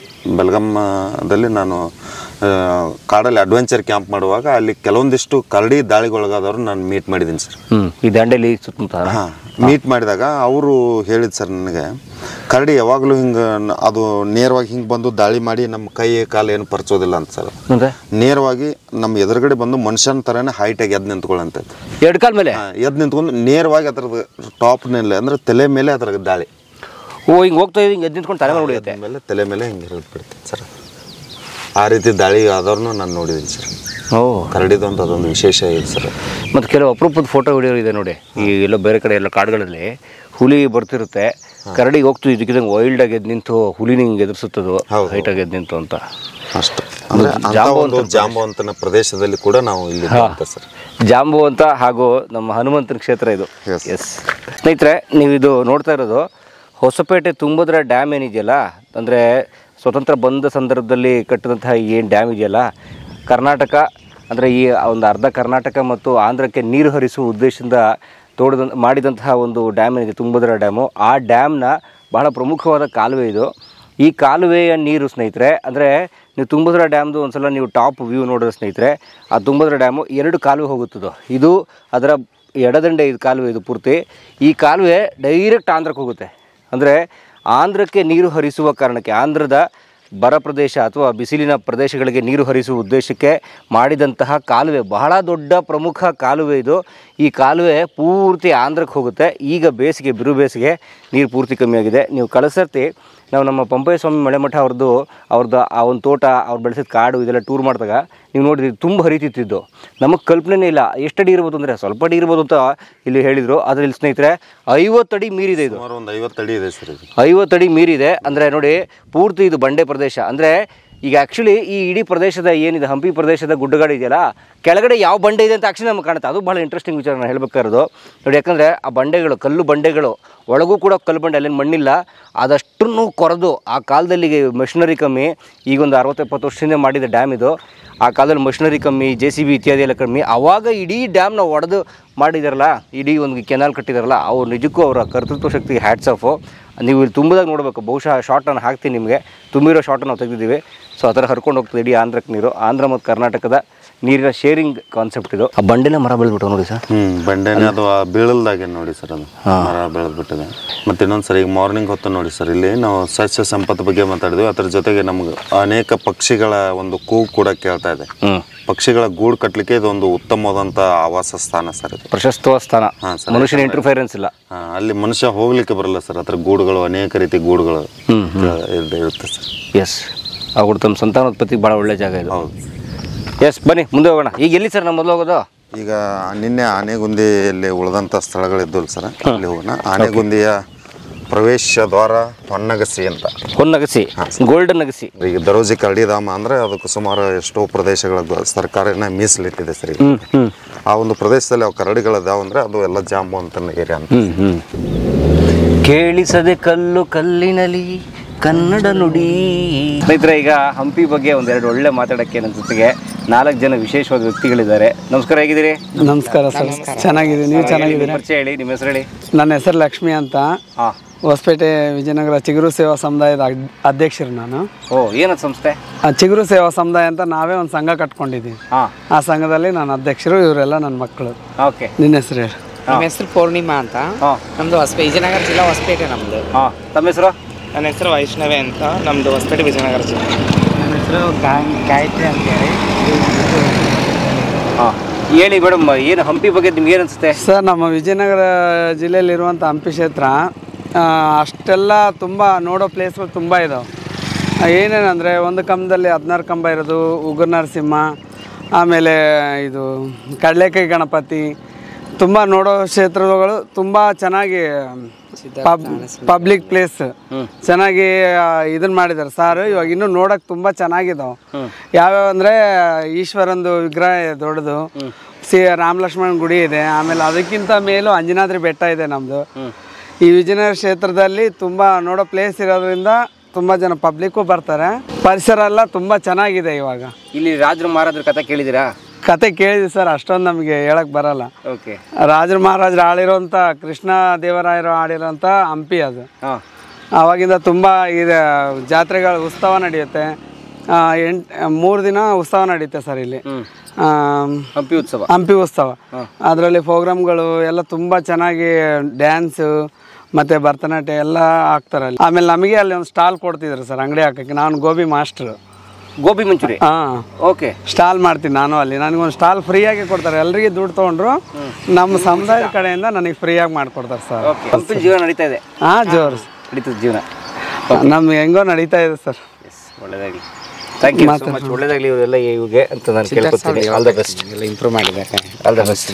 Speaker 1: ಬೆಲ್ಗಾಮದಲ್ಲಿ ನಾನು ಆ, ಕಾಡಲ್ಲಿ ಅಡ್ವೆಂಚರ್ ಕ್ಯಾಂಪ್ ಮಾಡುವಾಗ ಅಲ್ಲಿ ಕೆಲವೊಂದಿಷ್ಟು ಕರಡಿ ದಾಳಿಗೊಳಗಾದವ್ರು ನಾನು ಮೀಟ್ ಮಾಡಿದ್ದೀನಿ ಸರ್
Speaker 3: ಹ್ಮ್ ಈ ದಾಂಡೇಲಿ ಸುತ್ತಮುತ್ತ
Speaker 1: ಹಾಂ ಮೀಟ್ ಮಾಡಿದಾಗ ಅವರು ಹೇಳಿದ್ ಸರ್ ನನಗೆ ಕರಡಿ ಯಾವಾಗಲೂ ಹಿಂಗೆ ಅದು ನೇರವಾಗಿ ಹಿಂಗೆ ಬಂದು ದಾಳಿ ಮಾಡಿ ನಮ್ಮ ಕೈ ಕಾಲು ಏನು ಪರ್ಚೋದಿಲ್ಲ ಅಂತ ಸರ್
Speaker 3: ಮುಂದೆ
Speaker 1: ನೇರವಾಗಿ ನಮ್ಮ ಎದುರುಗಡೆ ಬಂದು ಮನುಷ್ಯನ ಥರನೇ ಹೈಟಾಗಿ ಎದ್ದು ನಿಂತ್ಕೊಳ್ಳಂತ
Speaker 3: ಎರಡು ಕಾಲ್ ಮೇಲೆ
Speaker 1: ಎದ್ದು ನಿಂತ್ಕೊಂಡು ನೇರವಾಗಿ ಅದ್ರದ್ದು ಟಾಪ್ನಲ್ಲಿ ಅಂದ್ರೆ ತಲೆ ಮೇಲೆ ಅದ್ರ ದಾಳಿ
Speaker 3: ಓ ಹಿಂಗೆ ಹೋಗ್ತಾ ಇದ್ದು ಹಿಂಗೆ ಎದ್ದು ನಿಂತ್ಕೊಂಡು ತಲೆ ಮೇಲೆ ಹೊಡೆಯುತ್ತೆ
Speaker 1: ಮೇಲೆ ತಲೆ ಮೇಲೆ ಹಿಂಗೆ ಹಿಡಿದು ಬಿಡ್ತೀನಿ ಸರ್ ಆ ರೀತಿ ದಾಳಿ ಆದವ್ರನ್ನೂ ನಾನು ನೋಡಿದ್ದೀನಿ ಸರ್
Speaker 3: ಓ
Speaker 1: ಕರಡಿದೊಂದು ಅದೊಂದು ವಿಶೇಷ ಇದೆ ಸರ್
Speaker 3: ಮತ್ತು ಕೆಲವು ಅಪರೂಪದ ಫೋಟೋ ವಿಡಿಯೋ ಇದೆ ನೋಡಿ ಈ ಎಲ್ಲೋ ಬೇರೆ ಕಡೆ ಎಲ್ಲ ಕಾಡುಗಳಲ್ಲಿ ಹುಲಿ ಬರ್ತಿರುತ್ತೆ ಕರಡಿಗೆ ಹೋಗ್ತು ಇದಕ್ಕಿದಂಗೆ ವೈಲ್ಡ್ ಆಗಿ ಎದ್ದು ನಿಂತು ಹುಲಿನ ಹಿಂಗೆ ಎದುರಿಸುತ್ತದು
Speaker 1: ಹೌದು.
Speaker 3: ಹೈಟಾಗಿ ಎದ್ದು ನಿಂತು ಅಂತ
Speaker 1: ಅಷ್ಟು ಅಂದ್ರೆ ಅಂತ ಒಂದು ಜಾಂಬವಂತನ ಪ್ರದೇಶದಲ್ಲಿ ಕೂಡ ನಾವು ಇಲ್ಲಿ ಅಂತ ಸರ್
Speaker 3: ಜಾಂಬು ಅಂತ ಹಾಗೂ ನಮ್ಮ ಹನುಮಂತನ ಕ್ಷೇತ್ರ ಇದು
Speaker 1: Yes.
Speaker 3: ಎಸ್ ಸ್ನೇಹಿತರೆ ನೀವು ಇದು ನೋಡ್ತಾ ಇರೋದು ಹೊಸಪೇಟೆ ತುಂಗಭದ್ರ ಡ್ಯಾಮ್ ಏನಿದೆಯಲ್ಲ ಅಂದರೆ ಸ್ವತಂತ್ರ ಬಂದ ಸಂದರ್ಭದಲ್ಲಿ ಕಟ್ಟಿದಂತಹ ಏನು ಡ್ಯಾಮ್ ಇದೆಯಲ್ಲ ಕರ್ನಾಟಕ ಅಂದರೆ ಈ ಒಂದು ಅರ್ಧ ಕರ್ನಾಟಕ ಮತ್ತು ಆಂಧ್ರಕ್ಕೆ ನೀರು ಹರಿಸುವ ಉದ್ದೇಶದಿಂದ ತೋಡಿದ ಮಾಡಿದಂತಹ ಒಂದು ಡ್ಯಾಮ್ ಏನಿದೆ ತುಂಗಭದ್ರಾ ಡ್ಯಾಮು ಆ ಡ್ಯಾಮ್ನ ಬಹಳ ಪ್ರಮುಖವಾದ ಕಾಲುವೆ ಇದು ಈ ಕಾಲುವೆಯ ನೀರು ಸ್ನೇಹಿತರೆ ಅಂದರೆ ನೀವು ತುಂಗಭದ್ರಾ ಡ್ಯಾಮ್ದು ಒಂದ್ಸಲ ನೀವು ಟಾಪ್ ವ್ಯೂ ನೋಡಿದ್ರೆ ಸ್ನೇಹಿತರೆ ಆ ತುಂಗಭದ್ರಾ ಡ್ಯಾಮು ಎರಡು ಕಾಲುವೆ ಹೋಗುತ್ತದು ಇದು ಅದರ ಎಡದಂಡೆ ಇದು ಕಾಲುವೆ ಇದು ಪೂರ್ತಿ ಈ ಕಾಲುವೆ ಡೈರೆಕ್ಟ್ ಆಂಧ್ರಕ್ಕೆ ಹೋಗುತ್ತೆ ಅಂದರೆ ಆಂಧ್ರಕ್ಕೆ ನೀರು ಹರಿಸುವ ಕಾರಣಕ್ಕೆ ಆಂಧ್ರದ ಬರ ಪ್ರದೇಶ ಅಥವಾ ಬಿಸಿಲಿನ ಪ್ರದೇಶಗಳಿಗೆ ನೀರು ಹರಿಸುವ ಉದ್ದೇಶಕ್ಕೆ ಮಾಡಿದಂತಹ ಕಾಲುವೆ ಬಹಳ ದೊಡ್ಡ ಪ್ರಮುಖ ಕಾಲುವೆ ಇದು ಈ ಕಾಲುವೆ ಪೂರ್ತಿ ಆಂಧ್ರಕ್ಕೆ ಹೋಗುತ್ತೆ ಈಗ ಬೇಸಿಗೆ ಬಿರು ಬೇಸಿಗೆ ನೀರು ಪೂರ್ತಿ ಕಮ್ಮಿಯಾಗಿದೆ ನೀವು ಕಳಿಸರ್ತಿ ನಾವು ನಮ್ಮ ಪಂಪಯ್ಯ ಸ್ವಾಮಿ ಮಳೆಮಠ ಅವ್ರದ್ದು ಅವ್ರದ್ದು ಆ ಒಂದು ತೋಟ ಅವ್ರು ಬೆಳೆಸಿದ ಕಾಡು ಇದೆಲ್ಲ ಟೂರ್ ಮಾಡಿದಾಗ ನೀವು ನೋಡಿದ್ರಿ ತುಂಬ ಹರಿತಿತ್ತಿದ್ದು ನಮಗೆ ಕಲ್ಪನೆನೇ ಇಲ್ಲ ಎಷ್ಟು ಅಡಿ ಇರ್ಬೋದು ಅಂದರೆ ಸ್ವಲ್ಪ ಅಡಿ ಇರ್ಬೋದು ಅಂತ ಇಲ್ಲಿ ಹೇಳಿದರು ಆದರೆ ಇಲ್ಲಿ ಸ್ನೇಹಿತರೆ ಐವತ್ತು ಅಡಿ ಮೀರಿದೆ ಇದು
Speaker 1: ಸುಮಾರು ಒಂದು ಐವತ್ತು ಅಡಿ ಇದೆ ಸರ್ ಇದು
Speaker 3: ಐವತ್ತು ಅಡಿ ಮೀರಿದೆ ಅಂದರೆ ನೋಡಿ ಪೂರ್ತಿ ಇದು ಬಂಡೆ ಪ್ರದೇಶ ಅಂದರೆ ಈಗ ಆ್ಯಕ್ಚುಲಿ ಈ ಇಡೀ ಪ್ರದೇಶದ ಏನಿದೆ ಹಂಪಿ ಪ್ರದೇಶದ ಗುಡ್ಡಗಾಡು ಇದೆಯಲ್ಲ ಕೆಳಗಡೆ ಯಾವ ಬಂಡೆ ಇದೆ ಅಂತ ಆ್ಯಕ್ಚುಲಿ ನಮ್ಗೆ ಕಾಣುತ್ತೆ ಅದು ಭಾಳ ಇಂಟ್ರೆಸ್ಟಿಂಗ್ ವಿಚಾರ ನಾನು ಹೇಳ್ಬೇಕಾಗಿರೋದು ನೋಡಿ ಯಾಕಂದರೆ ಆ ಬಂಡೆಗಳು ಕಲ್ಲು ಬಂಡೆಗಳು ಒಳಗೂ ಕೂಡ ಕಲ್ಲು ಬಂಡೆ ಅಲ್ಲೇನು ಮಣ್ಣಿಲ್ಲ ಅದಷ್ಟನ್ನು ಕೊರೆದು ಆ ಕಾಲದಲ್ಲಿ ಮೆಷಿನರಿ ಕಮ್ಮಿ ಈಗ ಒಂದು ಅರವತ್ತು ಎಪ್ಪತ್ತು ವರ್ಷದಿಂದ ಮಾಡಿದ ಡ್ಯಾಮ್ ಇದು ಆ ಕಾಲದಲ್ಲಿ ಮಷಿನರಿ ಕಮ್ಮಿ ಜೆ ಸಿ ಬಿ ಇತ್ಯಾದಿ ಎಲ್ಲ ಕಮ್ಮಿ ಆವಾಗ ಇಡೀ ಡ್ಯಾಮ್ನ ಒಡೆದು ಮಾಡಿದಾರಲ್ಲ ಇಡೀ ಒಂದು ಕೆನಾಲ್ ಕಟ್ಟಿದಾರಲ್ಲ ಅವ್ರು ನಿಜಕ್ಕೂ ಅವರ ಕರ್ತೃತ್ವ ಶಕ್ತಿಗೆ ಹ್ಯಾಟ್ಸ್ ಆಫು ನೀವು ಇಲ್ಲಿ ತುಂಬಿದಾಗ ನೋಡಬೇಕು ಬಹುಶಃ ಶಾರ್ಟನ್ನು ಹಾಕ್ತೀನಿ ನಿಮಗೆ ತುಂಬಿರೋ ಶಾರ್ಟನ್ನು ನಾವು ತೆಗೆದಿದ್ದೀವಿ ಸೊ ಆ ಥರ ಹರ್ಕೊಂಡು ಹೋಗ್ತದೆ ಇಡೀ ಆಂಧ್ರಕ್ಕೆ ನೀರು ಆಂಧ್ರ ಮತ್ತು ಕರ್ನಾಟಕದ ನೀರಿನ ಶೇರಿಂಗ್ ಕಾನ್ಸೆಪ್ಟ್ ಇದು ಆ ಬಂಡೆನ ಮರ ಬೆಳೆದ್ಬಿಟ್ಟು ನೋಡಿ ಸರ್
Speaker 1: ಹ್ಮ್ ಬಂಡೆನೆ ಅದು ಆ ಬೀಳಲ್ದಾಗೆ ನೋಡಿ ಸರ್ ಅದು ಮರ ಬೆಳೆದ್ಬಿಟ್ಟಿದೆ ಮತ್ತೆ ಇನ್ನೊಂದು ಸರ್ ಈಗ ಮಾರ್ನಿಂಗ್ ಹೊತ್ತು ನೋಡಿ ಸರ್ ಇಲ್ಲಿ ನಾವು ಸಸ್ಯ ಸಂಪತ್ತು ಬಗ್ಗೆ ಮಾತಾಡಿದ್ವಿ ಅದ್ರ ಜೊತೆಗೆ ನಮ್ಗೆ ಅನೇಕ ಪಕ್ಷಿಗಳ ಒಂದು ಕೂಗು ಕೂಡ ಕೇಳ್ತಾ ಇದೆ
Speaker 3: ಹ್ಞೂ
Speaker 1: ಪಕ್ಷಿಗಳ ಗೂಡು ಕಟ್ಟಲಿಕ್ಕೆ ಇದೊಂದು ಉತ್ತಮವಾದಂಥ ಆವಾಸ ಸ್ಥಾನ ಸರ್ ಇದು
Speaker 3: ಪ್ರಶಸ್ತವಾದ ಸ್ಥಾನ
Speaker 1: ಹಾ, ಸರ್.
Speaker 3: ಮನುಷ್ಯನ ಇಂಟರ್ಫೈರೆನ್ಸ್ ಇಲ್ಲ
Speaker 1: ಆ, ಅಲ್ಲಿ ಮನುಷ್ಯ ಹೋಗ್ಲಿಕ್ಕೆ ಬರಲ್ಲ ಸರ್ ಅದ್ರ ಗೂಡುಗಳು ಅನೇಕ ರೀತಿ ಗೂಡುಗಳು ಇರ್ದೇ ಇರುತ್ತೆ ಸರ್
Speaker 3: ಎಸ್ ಅವ್ರು ತಮ್ಮ ಸಂತಾನೋತ್ಪತ್ತಿ ಭಾಳ ಒಳ್ಳೆ ಜಾಗ ಇದು
Speaker 1: ಹೌದು
Speaker 3: ಎಸ್ ಬನ್ನಿ ಮುಂದೆ ಹೋಗೋಣ ಈಗ ಎಲ್ಲಿ ಸರ್ ನಮ್ಮ ಮೊದಲು ಹೋಗೋದು
Speaker 1: ಈಗ ನಿನ್ನೆ ಆನೆಗುಂದಿಯಲ್ಲಿ ಉಳಿದಂಥ ಸ್ಥಳಗಳಿದ್ದವು ಸರ್ ಅಲ್ಲಿ ಹೋಗೋಣ ಆನೆಗುಂದಿಯ ಪ್ರವೇಶ ದ್ವಾರ ಹೊನ್ನಗಸಿ ಅಂತ
Speaker 3: ಹೊನ್ನಗಸಿ ಗೋಲ್ಡನ್ ನಗಸಿ
Speaker 1: ಈಗ ದರೋಜಿ ಕರಡಿಧಾಮ ಅಂದರೆ ಅದಕ್ಕೆ ಸುಮಾರು ಎಷ್ಟೋ ಪ್ರದೇಶಗಳ ಗ- ಸರ್ಕಾರನ ಮೀಸಲಿಟ್ಟಿದೆ ಸರ್ ಈಗ
Speaker 3: ಹ್ಞೂ ಹ್ಞೂ
Speaker 1: ಆ ಒಂದು ಪ್ರದೇಶದಲ್ಲಿ ಅವು ಕರಡಿಗಳಿದಾವೆ ಅಂದರೆ ಅದು ಎಲ್ಲ ಜಾಂಬು ಅಂತ ಏರಿಯಾ ಅಂತ
Speaker 3: ಹ್ಮ್ ಹ್ಮ್ ಕೇಳಿಸದೆ ಕಲ್ಲು ಕಲ್ಲಿನಲಿ ಕನ್ನಡ ನುಡಿ ಸ್ನೇಹಿತರೆ ಈಗ ಹಂಪಿ ಬಗ್ಗೆ ಒಂದೆರಡು ಒಳ್ಳೆ ಮಾತಾಡಕ್ಕೆ ನನ್ನ ಜೊತೆಗೆ ನಾಲ್ಕು ಜನ ವಿಶೇಷವಾದ ವ್ಯಕ್ತಿಗಳಿದ್ದಾರೆ ನಮಸ್ಕಾರ ಹೇಗಿದ್ದೀರಿ
Speaker 6: ನಮಸ್ಕಾರ ಸರ್ ಚೆನ್ನಾಗಿದೆ ನೀವು
Speaker 3: ನಿಮ್ಮ
Speaker 6: ಚೆನ್ನಾಗಿದ್ದೀರಾ
Speaker 3: ಪರಿಚಯ ಹೇಳಿ ನಿಮ್ಮ ಹೆಸರು ಹೇಳಿ
Speaker 6: ನನ್ನ ಹೆಸರು ಲಕ್ಷ್ಮಿ ಅಂತ
Speaker 3: ಹಾಂ
Speaker 6: ಹೊಸಪೇಟೆ ವಿಜಯನಗರ ಚಿಗುರು ಸೇವಾ ಸಮುದಾಯದ ಅಡ್- ಅಧ್ಯಕ್ಷರು ನಾನು
Speaker 3: ಓ ಏನದು ಸಂಸ್ಥೆ
Speaker 6: ಆ ಚಿಗುರು ಸೇವಾ ಸಮುದಾಯ ಅಂತ ನಾವೇ ಒಂದು ಸಂಘ ಕಟ್ಕೊಂಡಿದ್ದೀವಿ
Speaker 3: ಹಾಂ
Speaker 6: ಆ ಸಂಘದಲ್ಲಿ ನಾನು ಅಧ್ಯಕ್ಷರು ಇವರೆಲ್ಲ ನನ್ನ ಮಕ್ಕಳು
Speaker 3: ಓಕೆ
Speaker 6: ನಿನ್ನ ಹೆಸರು ಹೇಳು
Speaker 7: ನಮ್ಮ ಹೆಸರು ಪೂರ್ಣಿಮಾ ಅಂತ
Speaker 3: ಹಾಂ
Speaker 7: ನಮ್ದು ಹೊಸಪೇ ವಿಜಯನಗರ ಜಿಲ್ಲಾ ಹೊಸಪೇಟೆ ನಮ್ದು
Speaker 3: ಹಾಂ ತಮ್ಮ ಹೆಸರು
Speaker 8: ನನ್ನ ಹೆಸರು ವೈಷ್ಣವಿ ಅಂತ ನಮ್ಮದು ಹೊಸಪೇಟೆ ವಿಜಯನಗರ ಜಿಲ್ಲೆ
Speaker 7: ನನ್ನ ಹೆಸರು ಗಾಯತ್ರಿ ಅಂತ ಹೇಳಿ
Speaker 3: ಹಾಂ ಹೇಳಿ ಮೇಡಮ್ ಏನು ಹಂಪಿ ಬಗ್ಗೆ ನಿಮ್ಗೆ ಏನು ಅನಿಸುತ್ತೆ
Speaker 6: ಸರ್ ನಮ್ಮ ವಿಜಯನಗರ ಜಿಲ್ಲೆಯಲ್ಲಿರುವಂಥ ಹಂಪಿ ಕ್ಷೇತ್ರ ಆ, ಅಷ್ಟೆಲ್ಲ ತುಂಬ ನೋಡೋ ಪ್ಲೇಸ್ಗಳು ತುಂಬ ಇದಾವೆ ಏನೇನಂದರೆ ಒಂದು ಕಂಬದಲ್ಲಿ ಹದಿನಾರು ಕಂಬ ಇರೋದು ಉಗುರು ನರಸಿಂಹ ಆಮೇಲೆ ಇದು ಕಡಲೆಕಾಯಿ ಗಣಪತಿ ತುಂಬ ನೋಡೋ ಕ್ಷೇತ್ರಗಳು ತುಂಬ ಚೆನ್ನಾಗಿ ಪಬ್ಲಿಕ್ ಪ್ಲೇಸ್ ಚೆನ್ನಾಗಿ ಆ, ಇದನ್ನ ಮಾಡಿದ್ದಾರೆ ಸರ್ ಇವಾಗ ಇನ್ನೂ ನೋಡಕ್ ತುಂಬಾ ಚೆನ್ನಾಗಿದಾವ ಯಾವ್ಯಾವ ಅಂದ್ರೆ ಈಶ್ವರಂದು ವಿಗ್ರಹ ಇದೆ ದೊಡ್ಡದು ಸಿ ರಾಮ ಲಕ್ಷ್ಮಣ್ ಗುಡಿ ಇದೆ ಆಮೇಲೆ ಅದಕ್ಕಿಂತ ಮೇಲೂ ಅಂಜನಾದ್ರಿ ಬೆಟ್ಟ ಇದೆ ನಮ್ದು ಈ ವಿಜಯನಗರ ಕ್ಷೇತ್ರದಲ್ಲಿ ತುಂಬಾ ನೋಡೋ ಪ್ಲೇಸ್ ಇರೋದ್ರಿಂದ ತುಂಬಾ ಜನ ಪಬ್ಲಿಕ್ಕು ಬರ್ತಾರೆ ಪರಿಸರ ಎಲ್ಲ ತುಂಬಾ ಚೆನ್ನಾಗಿದೆ ಇವಾಗ
Speaker 3: ಇಲ್ಲಿ ರಾಜರು ಮಹಾರಾಜರ ಕಥೆ ಕೇಳಿದ್ದೀರಾ
Speaker 6: ಕತೆ ಕೇಳಿದ್ವಿ ಸರ್ ಅಷ್ಟೊಂದು ನಮಗೆ ಹೇಳಕ್ ಬರಲ್ಲ
Speaker 3: ಓಕೆ
Speaker 6: ರಾಜರ ಮಹಾರಾಜರು ಆಳಿರೋಂಥ ಕೃಷ್ಣ ದೇವರಾಯರು ಆಡಿರೋಂಥ ಹಂಪಿ ಅದು
Speaker 3: ಹಾಂ
Speaker 6: ಆವಾಗಿಂದ ತುಂಬ ಇದೆ ಜಾತ್ರೆಗಳ ಉತ್ಸವ ನಡೆಯುತ್ತೆ ಎಂಟು ಮೂರು ದಿನ ಉತ್ಸವ ನಡೆಯುತ್ತೆ ಸರ್ ಇಲ್ಲಿ ಆಮ್,
Speaker 3: ಹಂಪಿ ಉತ್ಸವ
Speaker 6: ಹಂಪಿ ಉತ್ಸವ ಅದರಲ್ಲಿ ಪ್ರೋಗ್ರಾಮ್ಗಳು ಎಲ್ಲ ತುಂಬ ಚೆನ್ನಾಗಿ ಡ್ಯಾನ್ಸು ಮತ್ತು ಭರತನಾಟ್ಯ ಎಲ್ಲ ಹಾಕ್ತಾರೆ ಅಲ್ಲಿ ಆಮೇಲೆ ನಮಗೆ ಅಲ್ಲಿ ಒಂದು ಸ್ಟಾಲ್ ಕೊಡ್ತಿದ್ರು ಸರ್ ಅಂಗಡಿ ಹಾಕಕ್ಕೆ ನಾನು ಗೋಬಿ ಮಾಸ್ಟ್ರು
Speaker 3: ಗೋಬಿ ಮಂಚೂರಿ
Speaker 6: ಹಾಂ
Speaker 3: ಓಕೆ
Speaker 6: ಸ್ಟಾಲ್ ಮಾಡ್ತೀನಿ ನಾನು ಅಲ್ಲಿ ನನಗೊಂದು ಸ್ಟಾಲ್ ಫ್ರೀಯಾಗಿ ಕೊಡ್ತಾರೆ ಎಲ್ರಿಗೆ ದುಡ್ಡು ತೊಗೊಂಡ್ರು ನಮ್ಮ ಸಮುದಾಯದ ಕಡೆಯಿಂದ ನನಗೆ ಫ್ರೀಯಾಗಿ ಮಾಡಿಕೊಡ್ತಾರೆ ಸರ್
Speaker 3: ಓಕೆ ಹಂಪಿ ಜೀವನ ನಡೀತಾ ಇದೆ
Speaker 6: ಹಾಂ ಜೋರು
Speaker 3: ನಡೀತದೆ ಜೀವನ
Speaker 6: ನಮ್ಗೆ ಹೆಂಗೋ ನಡೀತಾ ಇದೆ ಸರ್
Speaker 3: ಎಸ್ ಒಳ್ಳೇದಾಗಲಿ ಥ್ಯಾಂಕ್ ಯು ಸೊ ಮಚ್ ಒಳ್ಳೇದಾಗಲಿ ಇವರೆಲ್ಲ ಇವಿಗೆ ಅಂತ ನಾನು ಕೇಳ್ಕೊತೀನಿ ಆಲ್ ದ ಬೆಸ್ಟ್
Speaker 7: ಎಲ್ಲ ಇಂಪ್ರೂವ್ ಮಾಡಿದ್ದಾರೆ
Speaker 3: all the best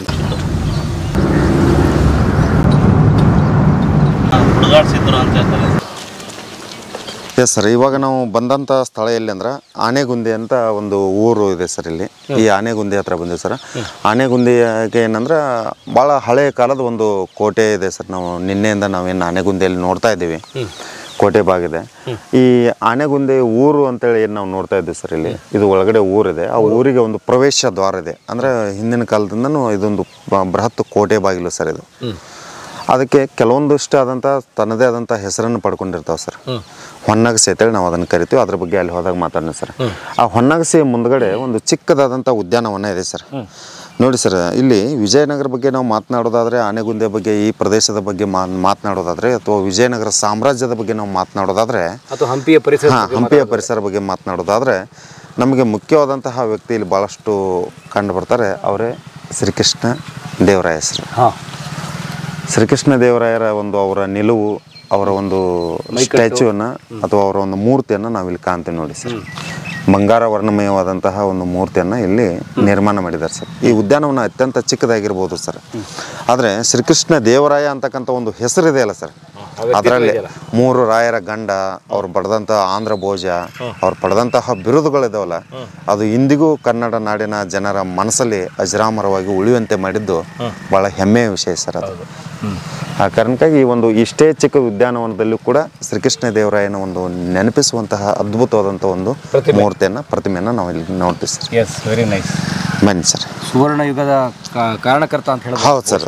Speaker 1: yes sir ಇವಾಗ ನಾವು ಬಂದಂಥ ಸ್ಥಳ ಎಲ್ಲಿ ಅಂದ್ರೆ ಆನೆಗುಂದಿ ಅಂತ ಒಂದು ಊರು ಇದೆ ಸರ್ ಇಲ್ಲಿ ಈ ಆನೆಗುಂದಿ ಹತ್ರ ಬಂದಿವಿ ಸರ್ ಆನೆಗುಂದಿಗೆ ಏನಂದ್ರೆ ಭಾಳ ಹಳೆಯ ಕಾಲದ ಒಂದು ಕೋಟೆ ಇದೆ ಸರ್ ನಾವು ನಿನ್ನೆಯಿಂದ ನಾವೇನು ಆನೆಗುಂದಿಯಲ್ಲಿ ನೋಡ್ತಾ ಇದ್ದೀವಿ ಕೋಟೆ ಬಾಗಿದೆ ಈ ಆನೆಗುಂದಿ ಊರು ಅಂತೇಳಿ ಏನು ನಾವು ನೋಡ್ತಾ ಇದ್ದೀವಿ ಸರ್ ಇಲ್ಲಿ ಇದು ಒಳಗಡೆ ಊರಿದೆ ಆ ಊರಿಗೆ ಒಂದು ಪ್ರವೇಶ ದ್ವಾರ ಇದೆ ಅಂದರೆ ಹಿಂದಿನ ಕಾಲದಿಂದನೂ ಇದೊಂದು ಬ- ಬೃಹತ್ ಕೋಟೆ ಬಾಗಿಲು ಸರ್ ಇದು ಅದಕ್ಕೆ ಕೆಲವೊಂದಿಷ್ಟು ಆದಂಥ ತನ್ನದೇ ಆದಂಥ ಹೆಸರನ್ನು ಪಡ್ಕೊಂಡಿರ್ತಾವೆ ಸರ್ ಹೊನ್ನಗಸಿ ಅಂತೇಳಿ ನಾವು ಅದನ್ನು ಕರಿತೀವಿ ಅದ್ರ ಬಗ್ಗೆ ಅಲ್ಲಿ ಹೋದಾಗ ಮಾತಾಡೋಣ ಸರ್ ಆ ಹೊನ್ನಗಸಿ ಮುಂದ್ಗಡೆ ಒಂದು ಚಿಕ್ಕದಾದಂಥ ಉದ್ಯಾನವನ ಇದೆ ಸರ್ ನೋಡಿ ಸರ್ ಇಲ್ಲಿ ವಿಜಯನಗರ ಬಗ್ಗೆ ನಾವು ಮಾತನಾಡೋದಾದ್ರೆ ಆನೆಗುಂದೆ ಬಗ್ಗೆ ಈ ಪ್ರದೇಶದ ಬಗ್ಗೆ ಮಾ ಮಾತನಾಡೋದಾದ್ರೆ ಅಥವಾ ವಿಜಯನಗರ ಸಾಮ್ರಾಜ್ಯದ ಬಗ್ಗೆ ನಾವು ಮಾತನಾಡೋದಾದ್ರೆ
Speaker 3: ಅಥವಾ ಹಂಪಿಯ ಪರಿಸರ
Speaker 1: ಹಾಂ ಹಂಪಿಯ ಪರಿಸರ ಬಗ್ಗೆ ಮಾತನಾಡೋದಾದ್ರೆ ನಮಗೆ ಮುಖ್ಯವಾದಂತಹ ವ್ಯಕ್ತಿ ಇಲ್ಲಿ ಭಾಳಷ್ಟು ಕಂಡು ಬರ್ತಾರೆ ಅವರೇ ಶ್ರೀಕೃಷ್ಣ ದೇವರಾಯ ಸರ್
Speaker 3: ಹಾಂ
Speaker 1: ಶ್ರೀಕೃಷ್ಣ ದೇವರಾಯರ ಒಂದು ಅವರ ನಿಲುವು ಅವರ ಒಂದು ಸ್ಟ್ಯಾಚ್ಯೂವನ್ನು ಅಥವಾ ಅವರ ಒಂದು ಮೂರ್ತಿಯನ್ನು ನಾವಿಲ್ಲಿ ಕಾಣ್ತೀವಿ ನೋಡಿ ಸರ್ ಬಂಗಾರ ವರ್ಣಮಯವಾದಂತಹ ಒಂದು ಮೂರ್ತಿಯನ್ನು ಇಲ್ಲಿ ನಿರ್ಮಾಣ ಮಾಡಿದ್ದಾರೆ ಸರ್ ಈ ಉದ್ಯಾನವನ ಅತ್ಯಂತ ಚಿಕ್ಕದಾಗಿರ್ಬೋದು ಸರ್ ಆದರೆ ಶ್ರೀಕೃಷ್ಣ ದೇವರಾಯ ಅಂತಕ್ಕಂಥ ಒಂದು ಹೆಸರಿದೆ ಅಲ್ಲ ಸರ್ ಅದರಲ್ಲಿ ಮೂರು ರಾಯರ ಗಂಡ ಅವ್ರು ಪಡೆದಂಥ ಆಂಧ್ರ ಭೋಜ ಅವ್ರು ಪಡೆದಂತಹ ಬಿರುದುಗಳಿದಾವಲ್ಲ ಅದು ಇಂದಿಗೂ ಕನ್ನಡ ನಾಡಿನ ಜನರ ಮನಸ್ಸಲ್ಲಿ ಅಜರಾಮರವಾಗಿ ಉಳಿಯುವಂತೆ ಮಾಡಿದ್ದು ಬಹಳ ಹೆಮ್ಮೆಯ ವಿಷಯ ಸರ್ ಅದು ಆ ಕಾರಣಕ್ಕಾಗಿ ಈ ಒಂದು ಇಷ್ಟೇ ಚಿಕ್ಕ ಉದ್ಯಾನವನದಲ್ಲೂ ಕೂಡ ಶ್ರೀಕೃಷ್ಣ ದೇವರಾಯನ ಒಂದು ನೆನಪಿಸುವಂತಹ ಅದ್ಭುತವಾದಂಥ ಒಂದು ಮೂರ್ತಿಯನ್ನು ಪ್ರತಿಮೆಯನ್ನು ನಾವು ಇಲ್ಲಿ ನೋಡ್ತೀವಿ ಸರ್
Speaker 3: ಎಸ್ ವೆರಿ ನೈಸ್
Speaker 1: ಬನ್ನಿ ಸರ್
Speaker 3: ಸುವರ್ಣ ಯುಗದ ಕಾ- ಕಾರಣಕರ್ತ ಅಂತ ಹೇಳಬಹುದು
Speaker 1: ಹೌದು ಸರ್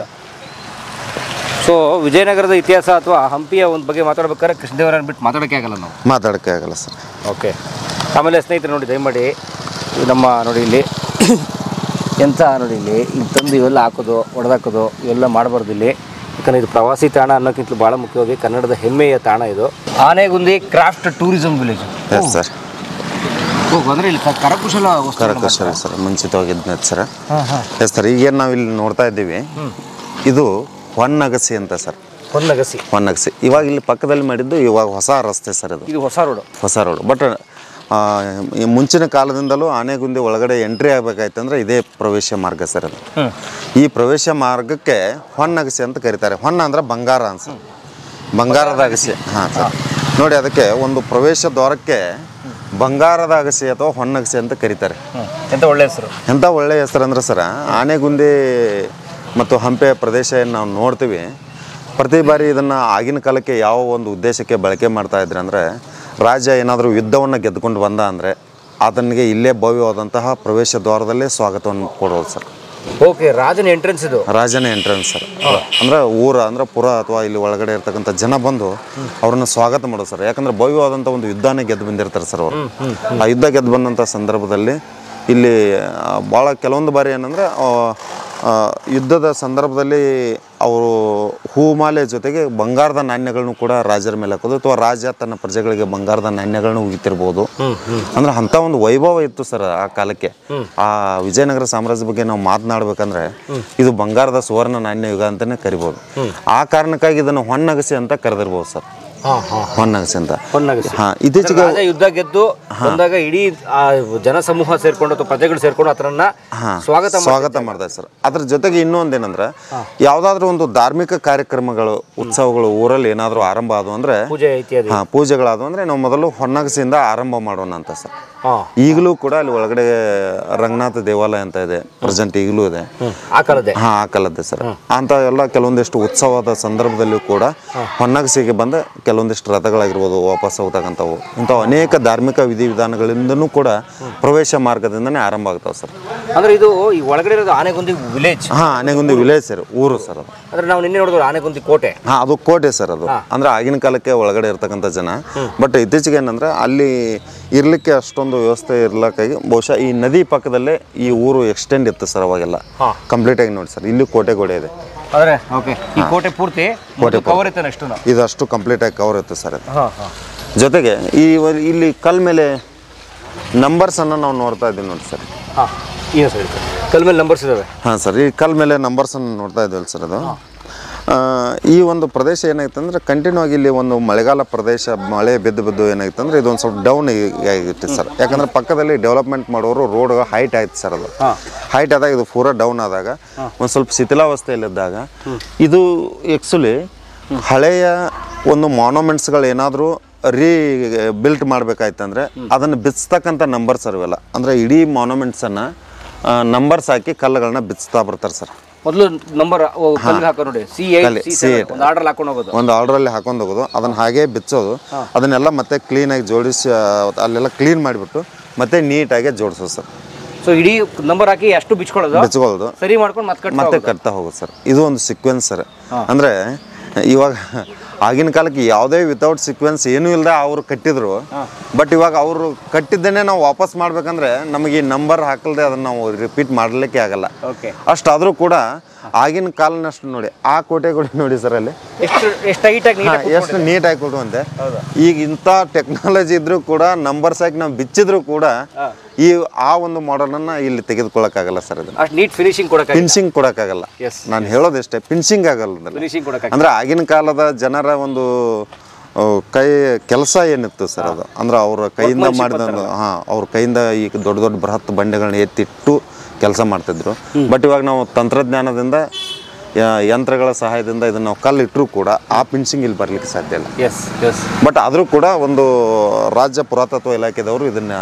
Speaker 3: ಸೊ ವಿಜಯನಗರದ ಇತಿಹಾಸ ಅಥವಾ ಹಂಪಿಯ ಒಂದು ಬಗ್ಗೆ ಮಾತಾಡ್ಬೇಕಾದ್ರೆ ಕೃಷ್ಣದೇವರನ್ನ ಬಿಟ್ಟು ಮಾತಾಡೋಕ್ಕೆ ಆಗಲ್ಲ ನಾವು
Speaker 1: ಮಾತಾಡೋಕ್ಕೆ ಆಗಲ್ಲ ಸರ್
Speaker 3: ಓಕೆ ಆಮೇಲೆ ಸ್ನೇಹಿತರೆ ನೋಡಿ ದಯಮಾಡಿ ಇದು ನಮ್ಮ ನೋಡಿ ಇಲ್ಲಿ ಎಂತ ನೋಡಿ ಇಲ್ಲಿ ಇಲ್ಲಿ ತಂದು ಇವೆಲ್ಲ ಹಾಕೋದು ಹೊಡೆದಾಕೋದು ಇವೆಲ್ಲ ಮಾಡಬಾರ್ದು ಇಲ್ಲಿ ಯಾಕಂದರೆ ಇದು ಪ್ರವಾಸಿ ತಾಣ ಅನ್ನೋಕ್ಕಿಂತ ಭಾಳ ಮುಖ್ಯವಾಗಿ ಕನ್ನಡದ ಹೆಮ್ಮೆಯ ತಾಣ ಇದು Anegundi craft tourism village
Speaker 1: yes sir
Speaker 3: ಅಂದರೆ ಇಲ್ಲಿ ಕ- ಕರಕುಶಲ ವಸ್ತುಗಳು
Speaker 1: ಕರಕುಶಲ ಸರ್ ಮುಂಚಿತವಾಗಿದ್ನ ಸರ್ ಎಸ್ ಸರ್ ಈಗೇನು ನಾವು ಇಲ್ಲಿ ನೋಡ್ತಾ ಇದ್ದೀವಿ ಇದು ಹೊನ್ನಗಸಿ ಅಂತ ಸರ್
Speaker 3: ಹೊನ್ನಗಸಿ
Speaker 1: ಹೊನ್ನಗಸಿ ಇವಾಗ ಇಲ್ಲಿ ಪಕ್ಕದಲ್ಲಿ ಮಾಡಿದ್ದು ಇವಾಗ ಹೊಸ ರಸ್ತೆ ಸರ್ ಇದು
Speaker 3: ಇದು ಹೊಸ ರೋಡು
Speaker 1: ಹೊಸ ರೋಡ್ ಬಟ್ ಈ ಮುಂಚಿನ ಕಾಲದಿಂದಲೂ ಆನೆಗುಂದಿ ಒಳಗಡೆ ಎಂಟ್ರಿ ಆಗಬೇಕಾಯ್ತಂದ್ರೆ ಇದೇ ಪ್ರವೇಶ ಮಾರ್ಗ ಸರ್ ಅದು ಈ ಪ್ರವೇಶ ಮಾರ್ಗಕ್ಕೆ ಹೊನ್ನಗಸಿ ಅಂತ ಕರೀತಾರೆ ಹೊನ್ನ ಅಂದ್ರೆ ಬಂಗಾರ ಅನ್ಸ ಬಂಗಾರದ ಅಗಸಿ ಹಾಂ ಸರ್ ನೋಡಿ ಅದಕ್ಕೆ ಒಂದು ಪ್ರವೇಶ ದ್ವಾರಕ್ಕೆ ಬಂಗಾರದ ಅಗಸಿ ಅಥವಾ ಹೊನ್ನಗಸಿ ಅಂತ ಕರೀತಾರೆ
Speaker 3: ಎಂತ ಒಳ್ಳೆ ಹೆಸರು
Speaker 1: ಎಂಥ ಒಳ್ಳೆಯ ಹೆಸರು ಅಂದ್ರೆ ಸರ ಆನೆಗುಂದಿ ಮತ್ತು ಹಂಪೆ ಪ್ರದೇಶ ಏನು ನಾವು ನೋಡ್ತೀವಿ ಪ್ರತಿ ಬಾರಿ ಇದನ್ನು ಆಗಿನ ಕಾಲಕ್ಕೆ ಯಾವ ಒಂದು ಉದ್ದೇಶಕ್ಕೆ ಬಳಕೆ ಮಾಡ್ತಾ ಇದ್ರು ಅಂದರೆ ರಾಜ ಏನಾದರೂ ಯುದ್ಧವನ್ನು ಗೆದ್ದುಕೊಂಡು ಬಂದ ಅಂದರೆ ಆತನಿಗೆ ಇಲ್ಲೇ ಭವ್ಯವಾದಂತಹ ಪ್ರವೇಶ ದ್ವಾರದಲ್ಲೇ ಸ್ವಾಗತವನ್ನು ಕೊಡೋದು ಸರ್
Speaker 3: ಓಕೆ ರಾಜನ ಎಂಟ್ರೆನ್ಸ್ ಇದು
Speaker 1: ರಾಜನ ಎಂಟ್ರೆನ್ಸ್ ಸರ್ ಅಂದ್ರೆ ಊರ ಅಂದ್ರೆ ಪುರ ಅಥವಾ ಇಲ್ಲಿ ಒಳಗಡೆ ಇರ್ತಕ್ಕಂಥ ಜನ ಬಂದು ಅವ್ರನ್ನ ಸ್ವಾಗತ ಮಾಡೋದು ಸರ್ ಯಾಕಂದ್ರೆ ಭವ್ಯವಾದಂಥ ಒಂದು ಯುದ್ಧನೇ ಗೆದ್ದು ಬಂದಿರ್ತಾರೆ ಸರ್ ಅವರು ಆ ಯುದ್ಧ ಗೆದ್ದು ಬಂದಂಥ ಸಂದರ್ಭದಲ್ಲಿ ಇಲ್ಲಿ ಆ, ಭಾಳ ಕೆಲವೊಂದು ಬಾರಿ ಏನಂದ್ರೆ ಆ, ಆ, ಯುದ್ಧದ ಸಂದರ್ಭದಲ್ಲಿ ಅವರು ಹೂಮಾಲೆ ಜೊತೆಗೆ ಬಂಗಾರದ ನಾಣ್ಯಗಳನ್ನು ಕೂಡ ರಾಜರ ಮೇಲೆ ಹಾಕೋದು ಅಥವಾ ರಾಜ ತನ್ನ ಪ್ರಜೆಗಳಿಗೆ ಬಂಗಾರದ ನಾಣ್ಯಗಳನ್ನು ಉಗಿತಿರ್ಬೋದು ಅಂದ್ರೆ ಅಂಥ ಒಂದು ವೈಭವ ಇತ್ತು ಸರ್ ಆ ಕಾಲಕ್ಕೆ ಆ ವಿಜಯನಗರ ಸಾಮ್ರಾಜ್ಯ ಬಗ್ಗೆ ನಾವು ಮಾತನಾಡ್ಬೇಕಂದ್ರೆ ಇದು ಬಂಗಾರದ ಸುವರ್ಣ ನಾಣ್ಯ ಯುಗ ಅಂತಾನೆ ಕರಿಬೋದು ಆ ಕಾರಣಕ್ಕಾಗಿ ಇದನ್ನು ಹೊನ್ನಗಸಿ ಅಂತ ಕರೆದಿರ್ಬೋದು ಸರ್ ಹೊನ್ನಗಸಿ ಅಂತ
Speaker 3: ಹೊನ್ನಗಸಿ.
Speaker 1: ಹಾ ಇತ್ತೀಚೆಗೆ
Speaker 3: ರಾಜ ಯುದ್ಧ ಗೆದ್ದು ಬಂದಾಗ ಇಡೀ ಆ ಜನಸಮೂಹ ಸೇರ್ಕೊಂಡು ಅಥವಾ ಪ್ರಜೆಗಳು ಸೇರ್ಕೊಂಡು ಆತನನ್ನ
Speaker 1: ಹಾ,
Speaker 3: ಸ್ವಾಗತ
Speaker 1: ಸ್ವಾಗತ ಮಾಡ್ತಾರೆ ಸರ್ ಅದ್ರ ಜೊತೆಗೆ ಇನ್ನೊಂದೇನಂದ್ರೆ ಯಾವ್ದಾದ್ರು ಒಂದು ಧಾರ್ಮಿಕ ಕಾರ್ಯಕ್ರಮಗಳು ಉತ್ಸವಗಳು ಊರಲ್ಲಿ ಏನಾದರೂ ಆರಂಭ ಆದವು ಅಂದ್ರೆ
Speaker 3: ಪೂಜೆ ಇತ್ಯಾದಿ
Speaker 1: ಹಾ ಪೂಜೆಗಳಾದವು ಅಂದ್ರೆ ನಾವು ಮೊದಲು ಹೊನ್ನಗಸಿಯಿಂದ ಆರಂಭ ಮಾಡೋಣ ಅಂತ ಸರ್
Speaker 3: ಹಾ
Speaker 1: ಈಗಲೂ ಕೂಡ ಅಲ್ಲಿ ಒಳಗಡೆ ರಂಗನಾಥ ದೇವಾಲಯ ಅಂತ ಇದೆ ಪ್ರೆಸೆಂಟ್ ಈಗಲೂ ಇದೆ
Speaker 3: ಆ ಕಾಲದ್ದೇ
Speaker 1: ಹಾ ಆ ಕಾಲದ್ದೇ ಸರ್ ಅಂತ ಎಲ್ಲ ಕೆಲವೊಂದಿಷ್ಟು ಉತ್ಸವದ ಸಂದರ್ಭದಲ್ಲೂ ಕೂಡ ಹೊನ್ನಗಸಿಗೆ ಬಂದ ಕೆಲವೊಂದಿಷ್ಟು ರಥಗಳಾಗಿರ್ಬೋದು ವಾಪಸ್ ಹೋಗ್ತಕ್ಕಂಥವು ಇಂಥವು ಅನೇಕ ಧಾರ್ಮಿಕ ವಿಧಿವಿಧಾನಗಳಿಂದನೂ ಕೂಡ ಪ್ರವೇಶ ಮಾರ್ಗದಿಂದನೇ ಆರಂಭ ಆಗ್ತಾವೆ ಸರ್
Speaker 3: ಅಂದ್ರೆ ಇದು ಈ ಒಳಗಡೆ ಇರೋದು ಆನೆಗೊಂದಿ ವಿಲೇಜ್
Speaker 1: ಹಾ ಆನೆಗುಂದಿ ವಿಲೇಜ್ ಸರ್ ಊರು ಸರ್ ಅದು
Speaker 3: ಅಂದ್ರೆ ನಾವು ನಿನ್ನೆ ನೋಡಿದ್ರು ಆನೆಗೊಂದಿ ಕೋಟೆ
Speaker 1: ಹಾ ಅದು ಕೋಟೆ ಸರ್ ಅದು ಅಂದ್ರೆ ಆಗಿನ ಕಾಲಕ್ಕೆ ಒಳಗಡೆ ಇರ್ತಕ್ಕಂಥ ಜನ ಬಟ್ ಇತ್ತೀಚೆಗೆ ಏನಂದ್ರೆ ಅಲ್ಲಿ ಇರ್ಲಿಕ್ಕೆ ಅಷ್ಟೊಂದು ವ್ಯವಸ್ಥೆ ಇರ್ಲಕ್ಕಾಗಿ ಬಹುಶಃ ಈ ನದಿ ಪಕ್ಕದಲ್ಲೇ ಈ ಊರು ಎಕ್ಸ್ಟೆಂಡ್ ಇತ್ತು ಸರ್ ಅವಾಗೆಲ್ಲ ಕಂಪ್ಲೀಟ್ ಆಗಿ ನೋಡಿ ಸರ್ ಇಲ್ಲಿ ಕೋಟೆ ಗೋಡೆ ಇದೆ
Speaker 3: ಅಂದ್ರೆ ಓಕೆ ಈ ಕೋಟೆ ಪೂರ್ತಿ ಕವರ್ ಇತ್ತು ನೆಕ್ಸ್ಟ್
Speaker 1: ಇದು ಅಷ್ಟು ಕಂಪ್ಲೀಟ್ ಆಗಿ ಕವರ್ ಇತ್ತು ಸರ್ ಅದು
Speaker 3: ಹಾ ಹಾ
Speaker 1: ಜೊತೆಗೆ ಈ ವ- ಇಲ್ಲಿ ಕಲ್ ಮೇಲೆ ನಂಬರ್ಸ್ ಅನ್ನು ನಾವು ನೋಡ್ತಾ ಇದ್ದೀವಿ ನೋಡಿ ಸರ್
Speaker 3: ಹಾ ಏನು ಸರ್ ಕಲ್ ಮೇಲೆ ನಂಬರ್ಸ್ ಇದಾವೆ
Speaker 1: ಹಾಂ ಸರ್ ಈ ಕಲ್ ಮೇಲೆ ನಂಬರ್ಸ್ ಅನ್ನು ನೋಡ್ತಾ ಇದ್ದೀವಲ್ಲ ಸರ್ ಅದು ಆ, ಈ ಒಂದು ಪ್ರದೇಶ ಏನಾಯ್ತು ಅಂದ್ರೆ ಕಂಟಿನ್ಯೂ ಆಗಿ ಇಲ್ಲಿ ಒಂದು ಮಳೆಗಾಲ ಪ್ರದೇಶ ಮಳೆ ಬಿದ್ದು ಬಿದ್ದು ಏನಾಯ್ತು ಅಂದ್ರೆ ಇದೊಂದು ಸ್ವಲ್ಪ ಡೌನ್ ಆಗಿತ್ತು ಸರ್ ಯಾಕಂದ್ರೆ ಪಕ್ಕದಲ್ಲಿ ಡೆವಲಪ್ಮೆಂಟ್ ಮಾಡೋರು ರೋಡ್ ಹೈಟ್ ಆಯ್ತು ಸರ್ ಅದು ಹೈಟ್ ಆದಾಗ ಇದು ಪೂರ ಡೌನ್ ಆದಾಗ ಒಂದು ಸ್ವಲ್ಪ ಶಿಥಿಲಾವಸ್ಥೆಯಲ್ಲಿದ್ದಾಗ ಇದು ಆ್ಯಕ್ಚುಲಿ ಹಳೆಯ ಒಂದು ಮಾನ್ಯುಮೆಂಟ್ಸ್ಗಳು ಏನಾದರೂ ರೀ ಬಿಲ್ಟ್ ಮಾಡ್ಬೇಕಾಯ್ತಂದ್ರೆ ಅದನ್ನು ಬಿಚ್ಚತಕ್ಕಂಥ ನಂಬರ್ಸ್ ಅವೆಲ್ಲ ಅಂದರೆ ಇಡೀ ಮಾನ್ಯುಮೆಂಟ್ಸನ್ನು ನಂಬರ್ಸ್ ಹಾಕಿ ಕಲ್ಲುಗಳನ್ನ ಬಿಚ್ತಾ ಬರ್ತಾರೆ ಸರ್
Speaker 3: ಮೊದಲು ನಂಬರ್ ಕಲ್ಲಿಗೆ ಹಾಕೋ ನೋಡಿ ಸಿ
Speaker 1: ಕಲ್ಲಿ,
Speaker 3: ಏಟ್ ಸಿ
Speaker 1: C8.
Speaker 3: ಒಂದು ಆರ್ಡರ್ ಹಾಕೊಂಡು ಹೋಗೋದು
Speaker 1: ಒಂದು ಆರ್ಡ್ರಲ್ಲಿ ಹಾಕೊಂಡು ಹೋಗೋದು ಅದನ್ನು ಹಾಗೆ ಬಿಚ್ಚೋದು ಅದನ್ನೆಲ್ಲ ಮತ್ತೆ ಕ್ಲೀನಾಗಿ ಜೋಡಿಸಿ ಆ, ಅಲ್ಲೆಲ್ಲ ಕ್ಲೀನ್ ಮಾಡಿಬಿಟ್ಟು ಮತ್ತೆ ನೀಟಾಗಿ ಜೋಡಿಸೋದು ಸರ್
Speaker 3: ಸೊ ಇಡೀ ನಂಬರ್ ಹಾಕಿ ಅಷ್ಟು ಬಿಚ್ಕೊಳ್ಳೋದು
Speaker 1: ಬಿಚ್ಕೊಳ್ಳೋದು
Speaker 3: ಸರಿ ಮಾಡ್ಕೊಂಡು ಮತ್ತೆ ಕಟ್
Speaker 1: ಮತ್ತೆ ಕಟ್ತಾ ಹೋಗೋದು ಸರ್ ಇದು ಒಂದು ಸೀಕ್ವೆನ್ಸ್ ಸರ್ ಅಂದರೆ ಇವಾಗ ಆಗಿನ ಕಾಲಕ್ಕೆ ಯಾವುದೇ ವಿತೌಟ್ ಸೀಕ್ವೆನ್ಸ್ ಏನೂ ಇಲ್ಲದೆ ಅವರು ಕಟ್ಟಿದ್ರು ಬಟ್ ಇವಾಗ ಅವರು ಕಟ್ಟಿದ್ದೇನೆ ನಾವು ವಾಪಸ್ ಮಾಡ್ಬೇಕಂದ್ರೆ ನಮಗೆ ಈ ನಂಬರ್ ಹಾಕಲ್ದೆ ಅದನ್ನು ನಾವು ರಿಪೀಟ್ ಮಾಡಲಿಕ್ಕೆ ಆಗಲ್ಲ
Speaker 3: ಓಕೆ
Speaker 1: ಅಷ್ಟಾದರೂ ಕೂಡ ಆಗಿನ ಕಾಲನಷ್ಟು ನೋಡಿ ಆ ಕೋಟೆ ಕೂಡ ನೋಡಿ ಸರ್ ಅಲ್ಲಿ
Speaker 3: ಎಷ್ಟು ಎಷ್ಟು ಟೈಟಾಗಿ
Speaker 1: ಹಾ,
Speaker 3: ನೀಟಾಗಿ
Speaker 1: ಎಷ್ಟು ನೀಟಾಗಿ ಕೊಡುವಂತೆ ಈಗ ಇಂಥ ಟೆಕ್ನಾಲಜಿ ಇದ್ರೂ ಕೂಡ ನಂಬರ್ಸ್ ಹಾಕಿ ನಾವು ಬಿಚ್ಚಿದ್ರು ಕೂಡ ಈ ಆ ಒಂದು ಮಾಡಲನ್ನ ಇಲ್ಲಿ ತೆಗೆದುಕೊಳ್ಳಕ್ಕಾಗಲ್ಲ ಸರ್ ಇದು
Speaker 3: ಅಷ್ಟು ನೀಟ್ ಫಿನಿಶಿಂಗ್ ಕೊಡಕ್ಕೆ
Speaker 1: ಪಿನ್ಸಿಂಗ್ ಕೊಡಕ್ಕಾಗಲ್ಲ
Speaker 3: Yes,
Speaker 1: ನಾನು ಹೇಳೋದಿಷ್ಟೇ ಪಿನ್ಸಿಂಗ್ ಆಗಲ್ಲ
Speaker 3: ಫಿನಿಶಿಂಗ್ ಕೊಡಕ್ಕೆ
Speaker 1: ಅಂದ್ರೆ ಆಗಿನ ಕಾಲದ ಜನರ ಒಂದು ಆ, ಕೈ ಕೆಲಸ ಏನಿತ್ತು ಸರ್ ಅದು ಅಂದ್ರೆ ಅವ್ರ ಕೈಯಿಂದ ಮಾಡಿದ ಒಂದು ಹಾ ಅವ್ರ ಕೈಯಿಂದ ಈಗ ದೊಡ್ಡ ದೊಡ್ಡ ಬೃಹತ್ ಬಂಡೆಗಳನ್ನ ಎತ್ತಿಟ್ಟು ಕೆಲಸ ಮಾಡ್ತಿದ್ರು ಬಟ್ ಇವಾಗ ನಾವು ತಂತ್ರಜ್ಞಾನದಿಂದ ಯಾ- ಯಂತ್ರಗಳ ಸಹಾಯದಿಂದ ಇದನ್ನ ನಾವು ಕಲ್ಲು ಇಟ್ಟರೂ ಕೂಡ ಆ ಪಿನ್ಸಿಂಗ್ ಇಲ್ಲಿ ಬರ್ಲಿಕ್ಕೆ ಸಾಧ್ಯ ಇಲ್ಲ
Speaker 3: ಎಸ್ ಎಸ್
Speaker 1: ಬಟ್ ಆದರೂ ಕೂಡ ಒಂದು ರಾಜ್ಯ ಪುರಾತತ್ವ ಇಲಾಖೆದವರು ಇದನ್ನ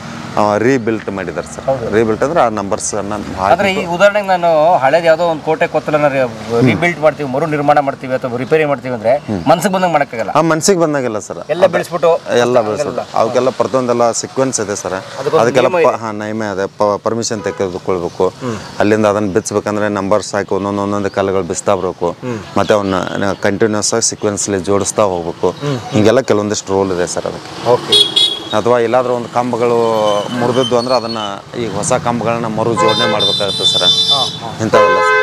Speaker 1: ರೀಬಿಲ್ಟ್ ಮಾಡಿದ್ದಾರೆ ಸರ್ ರೀಬಿಲ್ಟ್ ಅಂದ್ರೆ ಆ ನಂಬರ್ಸ್ ಅನ್ನ ಹಾಕಿ
Speaker 3: ಆದ್ರೆ ಈ ಉದಾಹರಣೆಗೆ ನಾನು ಹಳೇದು ಯಾವುದೋ ಒಂದು ಕೋಟೆ ಕೊತ್ತಲನ್ನ ರಿಬಿಲ್ಟ್ ಮಾಡ್ತೀವಿ ಮರು ನಿರ್ಮಾಣ ಮಾಡ್ತೀವಿ ಅಥವಾ ರಿಪೇರಿ ಮಾಡ್ತೀವಿ ಅಂದ್ರೆ ಮನ್ಸಿಗೆ ಬಂದಂಗೆ ಮಾಡಕ್ಕಾಗಲ್ಲ
Speaker 1: ಆ ಮನ್ಸಿಗೆ ಬಂದಾಗೆಲ್ಲ ಸರ್
Speaker 3: ಎಲ್ಲ ಬೆಳೆಸ್ಬಿಟ್ಟು
Speaker 1: ಎಲ್ಲ ಬೆಳೆಸೋದು ಅವಕ್ಕೆಲ್ಲ ಪ್ರತಿಯೊಂದೆಲ್ಲ ಸೀಕ್ವೆನ್ಸ್ ಇದೆ ಸರ್ ಅದಕ್ಕೆಲ್ಲ ಪ- ಹಾ ನೈಮೆ ಅದೇ ಪರ್ಮಿಷನ್ ತೆಗೆದುಕೊಳ್ಬೇಕು ಅಲ್ಲಿಂದ ಅದನ್ನ ಬಿಚ್ಚಬೇಕಂದ್ರೆ ನಂಬರ್ಸ್ ಹಾಕಿ ಒಂದೊಂದು ಒಂದೊಂದು ಕಲ್ಲುಗಳು ಬಿಸ್ತಾ ಬರಬೇಕು ಮತ್ತೆ ಅವನ್ನ ಕಂಟಿನ್ಯೂಸ್ ಆಗಿ ಸೀಕ್ವೆನ್ಸ್ಲಿ ಜೋಡಿಸ್ತಾ ಹೋಗ್ಬೇಕು ಹಿಂಗೆಲ್ಲ ಕೆಲವೊಂದಿಷ್ಟು ರೋಲ್ ಇದೆ ಸರ್ ಅದಕ್ಕೆ
Speaker 3: ಓಕೆ
Speaker 1: ಅಥವಾ ಎಲ್ಲಾದ್ರೂ ಒಂದು ಕಂಬಗಳು ಮುರಿದದ್ದು ಅಂದ್ರೆ ಅದನ್ನ ಈಗ ಹೊಸ ಕಂಬಗಳನ್ನ ಮರು ಜೋಡಣೆ ಮಾಡ್ಬೇಕಾಗುತ್ತೆ ಸರ್ ಇಂಥವೆಲ್ಲ ಸರ್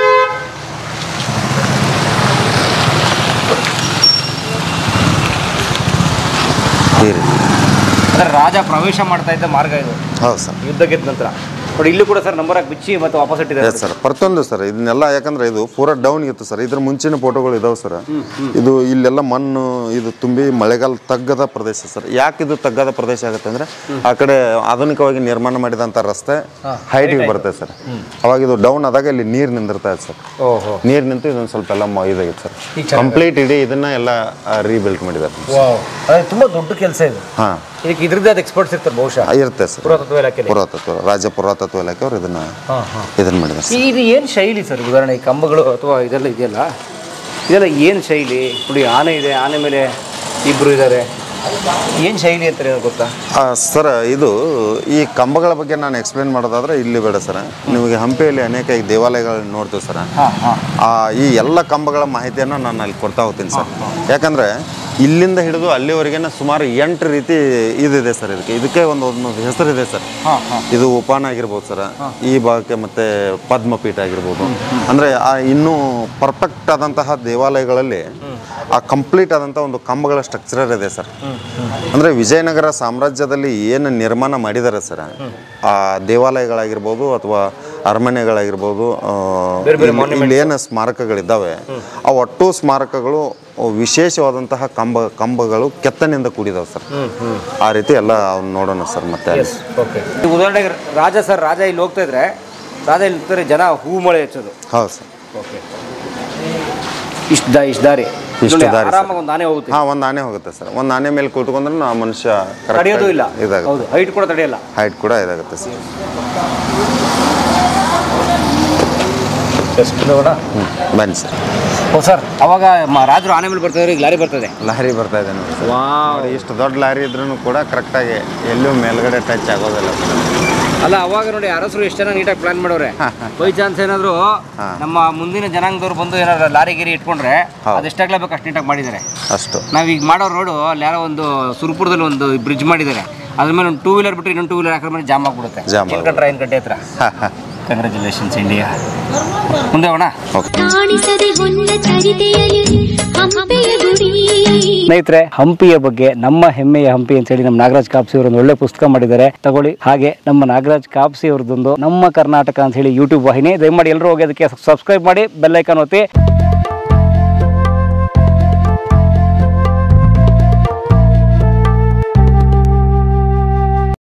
Speaker 1: ಈ ರೀತಿ
Speaker 3: ಅಂದ್ರೆ ರಾಜ ಪ್ರವೇಶ ಮಾಡ್ತಾ ಇದ್ದ ಮಾರ್ಗ ಇದು
Speaker 1: ಹೌದು ಸರ್
Speaker 3: ಯುದ್ಧ ಗೆದ್ದ ನಂತರ ನೋಡಿ ಇಲ್ಲೂ ಕೂಡ ಸರ್ ನಂಬರ್ ಹಾಕಿ ಬಿಚ್ಚಿ ಮತ್ತೆ ವಾಪಸ್ ಇಟ್ಟಿದ್ದಾರೆ
Speaker 1: ಎಸ್ ಸರ್ ಪ್ರತಿಯೊಂದು ಸರ್ ಇದನ್ನೆಲ್ಲ ಯಾಕಂದ್ರೆ ಇದು ಪೂರ ಡೌನ್ ಇತ್ತು ಸರ್ ಇದ್ರ ಮುಂಚಿನ ಫೋಟೋಗಳು ಇದಾವೆ ಸರ್ ಇದು ಇಲ್ಲೆಲ್ಲ ಮಣ್ಣು ಇದು ತುಂಬಿ ಮಳೆಗಾಲ ತಗ್ಗದ ಪ್ರದೇಶ ಸರ್ ಯಾಕೆ ಇದು ತಗ್ಗದ ಪ್ರದೇಶ ಆಗುತ್ತೆ ಅಂದ್ರೆ ಆ ಕಡೆ ಆಧುನಿಕವಾಗಿ ನಿರ್ಮಾಣ ಮಾಡಿದಂಥ ರಸ್ತೆ ಹೈಟಿಗೆ ಬರುತ್ತೆ ಸರ್ ಅವಾಗ ಇದು ಡೌನ್ ಆದಾಗ ಇಲ್ಲಿ ನೀರು ನಿಂದಿರ್ತಾ ಇದೆ ಸರ್
Speaker 3: ಓಹೋ
Speaker 1: ನೀರು ನಿಂತು ಇದೊಂದು ಸ್ವಲ್ಪ ಎಲ್ಲ ಮ- ಇದಾಗಿತ್ತು ಸರ್ ಕಂಪ್ಲೀಟ್ ಇಡೀ ಇದನ್ನ ಎಲ್ಲ ರೀಬಿಲ್ಟ್ ಮಾಡಿದ್ದಾರೆ
Speaker 3: ಅದೇ ತುಂಬಾ ದೊಡ್ಡ ಕೆಲಸ ಇದು
Speaker 1: ಹಾಂ
Speaker 3: ಇದಕ್ಕೆ ಇದ್ರದ್ದೇ ಅದು ಎಕ್ಸ್ಪರ್ಟ್ಸ್ ಇರ್ತಾರೆ ಬಹುಶಃ
Speaker 1: ಇರುತ್ತೆ ಸರ್
Speaker 3: ಪುರಾತತ್ವ ಇಲಾಖೆಯಲ್ಲಿ
Speaker 1: ಪುರಾತತ್ವ ರಾಜ್ಯ ಪುರಾತತ್ವ ಇಲಾಖೆಯವರು ಇದನ್ನ ಇದನ್ನ ಮಾಡಿದ್ದಾರೆ ಸರ್.
Speaker 3: ಈ- ಇದು ಏನು ಶೈಲಿ ಸರ್ ಉದಾಹರಣೆ ಈ ಕಂಬಗಳು ಅಥವಾ ಇದೆಲ್ಲ ಇದೆಯಲ್ಲ ಇದೆಲ್ಲ ಏನು ಶೈಲಿ ನೋಡಿ ಆನೆ ಇದೆ ಆನೆ ಮೇಲೆ ಇಬ್ರು ಇದ್ದಾರೆ ಏನು ಶೈಲಿ ಅಂತಾರೆ ಏನೋ ಗೊತ್ತಾ
Speaker 1: ಆ, ಸರ್ ಇದು ಈ ಕಂಬಗಳ ಬಗ್ಗೆ ನಾನು ಎಕ್ಸ್ಪ್ಲೇನ್ ಮಾಡೋದಾದ್ರೆ ಇಲ್ಲಿ ಬೇಡ ಸರ್ ನಿಮಗೆ ಹಂಪಿಯಲ್ಲಿ ಅನೇಕ ಈ ದೇವಾಲಯಗಳನ್ನ ನೋಡ್ತೀವಿ ಸರ್ ಆ, ಈ ಎಲ್ಲ ಕಂಬಗಳ ಮಾಹಿತಿಯನ್ನು ನಾನು ಅಲ್ಲಿ ಕೊಡ್ತಾ ಹೋಗ್ತೀನಿ ಸರ್ ಯಾಕಂದ್ರೆ ಇಲ್ಲಿಂದ ಹಿಡಿದು ಅಲ್ಲಿವರೆಗೆ ಸುಮಾರು ಎಂಟು ರೀತಿ ಇದಿದೆ ಸರ್ ಇದಕ್ಕೆ ಇದಕ್ಕೆ ಒಂದು ಒಂದು ಹೆಸರಿದೆ ಸರ್ ಇದು ಉಪಾನ ಆಗಿರ್ಬೋದು ಸರ್ ಈ ಭಾಗಕ್ಕೆ ಮತ್ತೆ ಪದ್ಮಪೀಠ ಆಗಿರ್ಬೋದು ಅಂದ್ರೆ ಆ ಇನ್ನೂ ಪರ್ಫೆಕ್ಟ್ ಆದಂತಹ ದೇವಾಲಯಗಳಲ್ಲಿ ಆ ಕಂಪ್ಲೀಟ್ ಆದಂಥ ಒಂದು ಕಂಬಗಳ ಸ್ಟ್ರಕ್ಚರ್ ಇದೆ ಸರ್ ಅಂದ್ರೆ ವಿಜಯನಗರ ಸಾಮ್ರಾಜ್ಯದಲ್ಲಿ ಏನು ನಿರ್ಮಾಣ ಮಾಡಿದ್ದಾರೆ ಸರ್ ಆ ದೇವಾಲಯಗಳಾಗಿರ್ಬೋದು ಅಥವಾ ಅರಮನೆಗಳಾಗಿರ್ಬೋದು ಆ,
Speaker 3: ಬೇರೆ ಬೇರೆ
Speaker 1: ಇಲ್ಲಿ- ಇಲ್ಲಿ ಏನು ಸ್ಮಾರಕಗಳಿದ್ದಾವೆ ಆ ಒಟ್ಟು ಸ್ಮಾರಕಗಳು ವಿಶೇಷವಾದಂತಹ ಕಂಬ ಕಂಬಗಳು ಕೆತ್ತನಿಂದ ಕೂಡಿದಾವೆ ಸರ್ ಆ ರೀತಿ ಎಲ್ಲ ಅವ್ನ ನೋಡೋಣ ಸರ್ ಮತ್ತೆ ಅಲ್ಲಿ.
Speaker 3: ಓಕೆ ಉದಾಹರಣೆಗೆ ರಾಜ ಸರ್ ರಾಜ ಇಲ್ಲಿ ಹೋಗ್ತಾ ಇದ್ರೆ ರಾಜ ಇಲ್ಲಿ ನಿಂತ್ರೆ ಜನ ಹೂ ಮಳೆ ಹೆಚ್ಚೋದು
Speaker 1: ಹೌದು ಸರ್
Speaker 3: ಓಕೆ ಇಷ್ಟು ದಾ ಇಷ್ಟು ದಾರಿ
Speaker 1: ಇಷ್ಟು
Speaker 3: ನೋಡಿ,
Speaker 1: ದಾರಿ
Speaker 3: ಆರಾಮಾಗಿ ಒಂದು ಆನೆ ಹೋಗುತ್ತೆ
Speaker 1: ಹಾಂ ಒಂದು ಆನೆ ಹೋಗುತ್ತೆ ಸರ್ ಒಂದು ಆನೆ ಮೇಲೆ ಕೂತ್ಕೊಂಡ್ರೆ ಆ ಮನುಷ್ಯ correct
Speaker 3: ತಡೆಯೋದು
Speaker 1: ಆಗಿ
Speaker 3: ಇಲ್ಲ
Speaker 1: ಇದಾಗುತ್ತೆ
Speaker 3: ಹೌದು ಹೈಟ್ ಕೂಡ ತಡೆಯಲ್ಲ
Speaker 1: ಹೈಟ್ ಕೂಡ ಇದಾಗುತ್ತೆ ಸರ್ ಹ್ಞೂ ಬನ್ನಿ ಸರ್
Speaker 3: ಓ ಸರ್ ಅವಾಗ ಮ- ರಾಜರು ಆನೆ ಮೇಲೆ ಬರ್ತಾ ಇದ್ರೆ ಈಗ ಲಾರಿ ಬರ್ತದೆ
Speaker 1: ಲಾರಿ ಬರ್ತಾ ಇದೆ ನೋಡಿ ಸರ್ ನೋಡಿ, ಇಷ್ಟು ದೊಡ್ಡ ಲಾರಿ ಇದ್ರೂ ಕೂಡ ಕರೆಕ್ಟಾಗಿ ಎಲ್ಲೂ ಮೇಲ್ಗಡೆ ಟಚ್ ಆಗೋದಿಲ್ಲ ಸರ್
Speaker 3: ಅಲ್ಲ ಅವಾಗ ನೋಡಿ ಅರಸರು ಎಷ್ಟು ಜನ ನೀಟಾಗಿ ಪ್ಲಾನ್ ಮಾಡೋರೆ ಬೈ ಚಾನ್ಸ್ ಏನಾದ್ರು ನಮ್ಮ ಮುಂದಿನ ಜನಾಂಗದವ್ರು ಬಂದು ಏನಾದ್ರು ಲಾರಿ ಗಿರಿ ಇಟ್ಕೊಂಡ್ರೆ ಅದು ಎಷ್ಟಾಗ್ಲೇಬೇಕು ಅಷ್ಟು ನೀಟಾಗಿ ಮಾಡಿದ್ದಾರೆ
Speaker 1: ಅಷ್ಟು
Speaker 3: ನಾವೀಗ ಮಾಡೋ ರೋಡು ಅಲ್ಲಿ ಯಾರೋ ಒಂದು ಸುರ್ಪುರದಲ್ಲಿ ಒಂದು ಬ್ರಿಡ್ಜ್ ಮಾಡಿದ್ದಾರೆ ಅದ್ರ ಮೇಲೆ ಒಂದು ಟೂ ವೀಲರ್ ಬಿಟ್ಟರೆ ಇನ್ನೊಂದು ಟೂ ವೀಲರ್ ಹಾಕಿದ್ರೆ ಮೇಲೆ ಜಾಮ್ ಆಗ್ಬಿಡುತ್ತೆ
Speaker 1: ಜಾಮ್
Speaker 3: ಏನ್ ಕಟ್ರೆ ಏನು ಕಟ್ಟೆ ಹತ್ರ ಕಂಗ್ರ್ಯಾಚುಲೇಷನ್ಸ್ ಇಂಡಿಯಾ ಮುಂದೆ ಹೋಗೋಣ
Speaker 5: ಕಾಣಿಸದೆ ಹೊನ್ನ ಚರಿತೆಯಲ್ಲಿ ಹಂಪೆಯ ಗುಡಿ
Speaker 9: ಸ್ನೇಹಿತರೆ ಹಂಪಿಯ ಬಗ್ಗೆ ನಮ್ಮ ಹೆಮ್ಮೆಯ ಹಂಪಿ ಅಂತ ಹೇಳಿ ನಮ್ಮ ನಾಗರಾಜ್ ಕಾಪ್ಸಿ ಅವರು ಒಂದು ಒಳ್ಳೆ ಪುಸ್ತಕ ಮಾಡಿದ್ದಾರೆ ತಗೊಳ್ಳಿ ಹಾಗೆ ನಮ್ಮ ನಾಗರಾಜ್ ಕಾಪ್ಸಿ ಅವ್ರದ್ದೊಂದು ನಮ್ಮ ಕರ್ನಾಟಕ ಅಂತ ಹೇಳಿ ಯೂಟ್ಯೂಬ್ ವಾಹಿನಿ ದಯಮಾಡಿ ಎಲ್ಲರೂ ಹೋಗಿ ಅದಕ್ಕೆ ಸಬ್ಸ್ಕ್ರೈಬ್ ಮಾಡಿ ಬೆಲ್ ಐಕಾನ್ ಒತ್ತಿ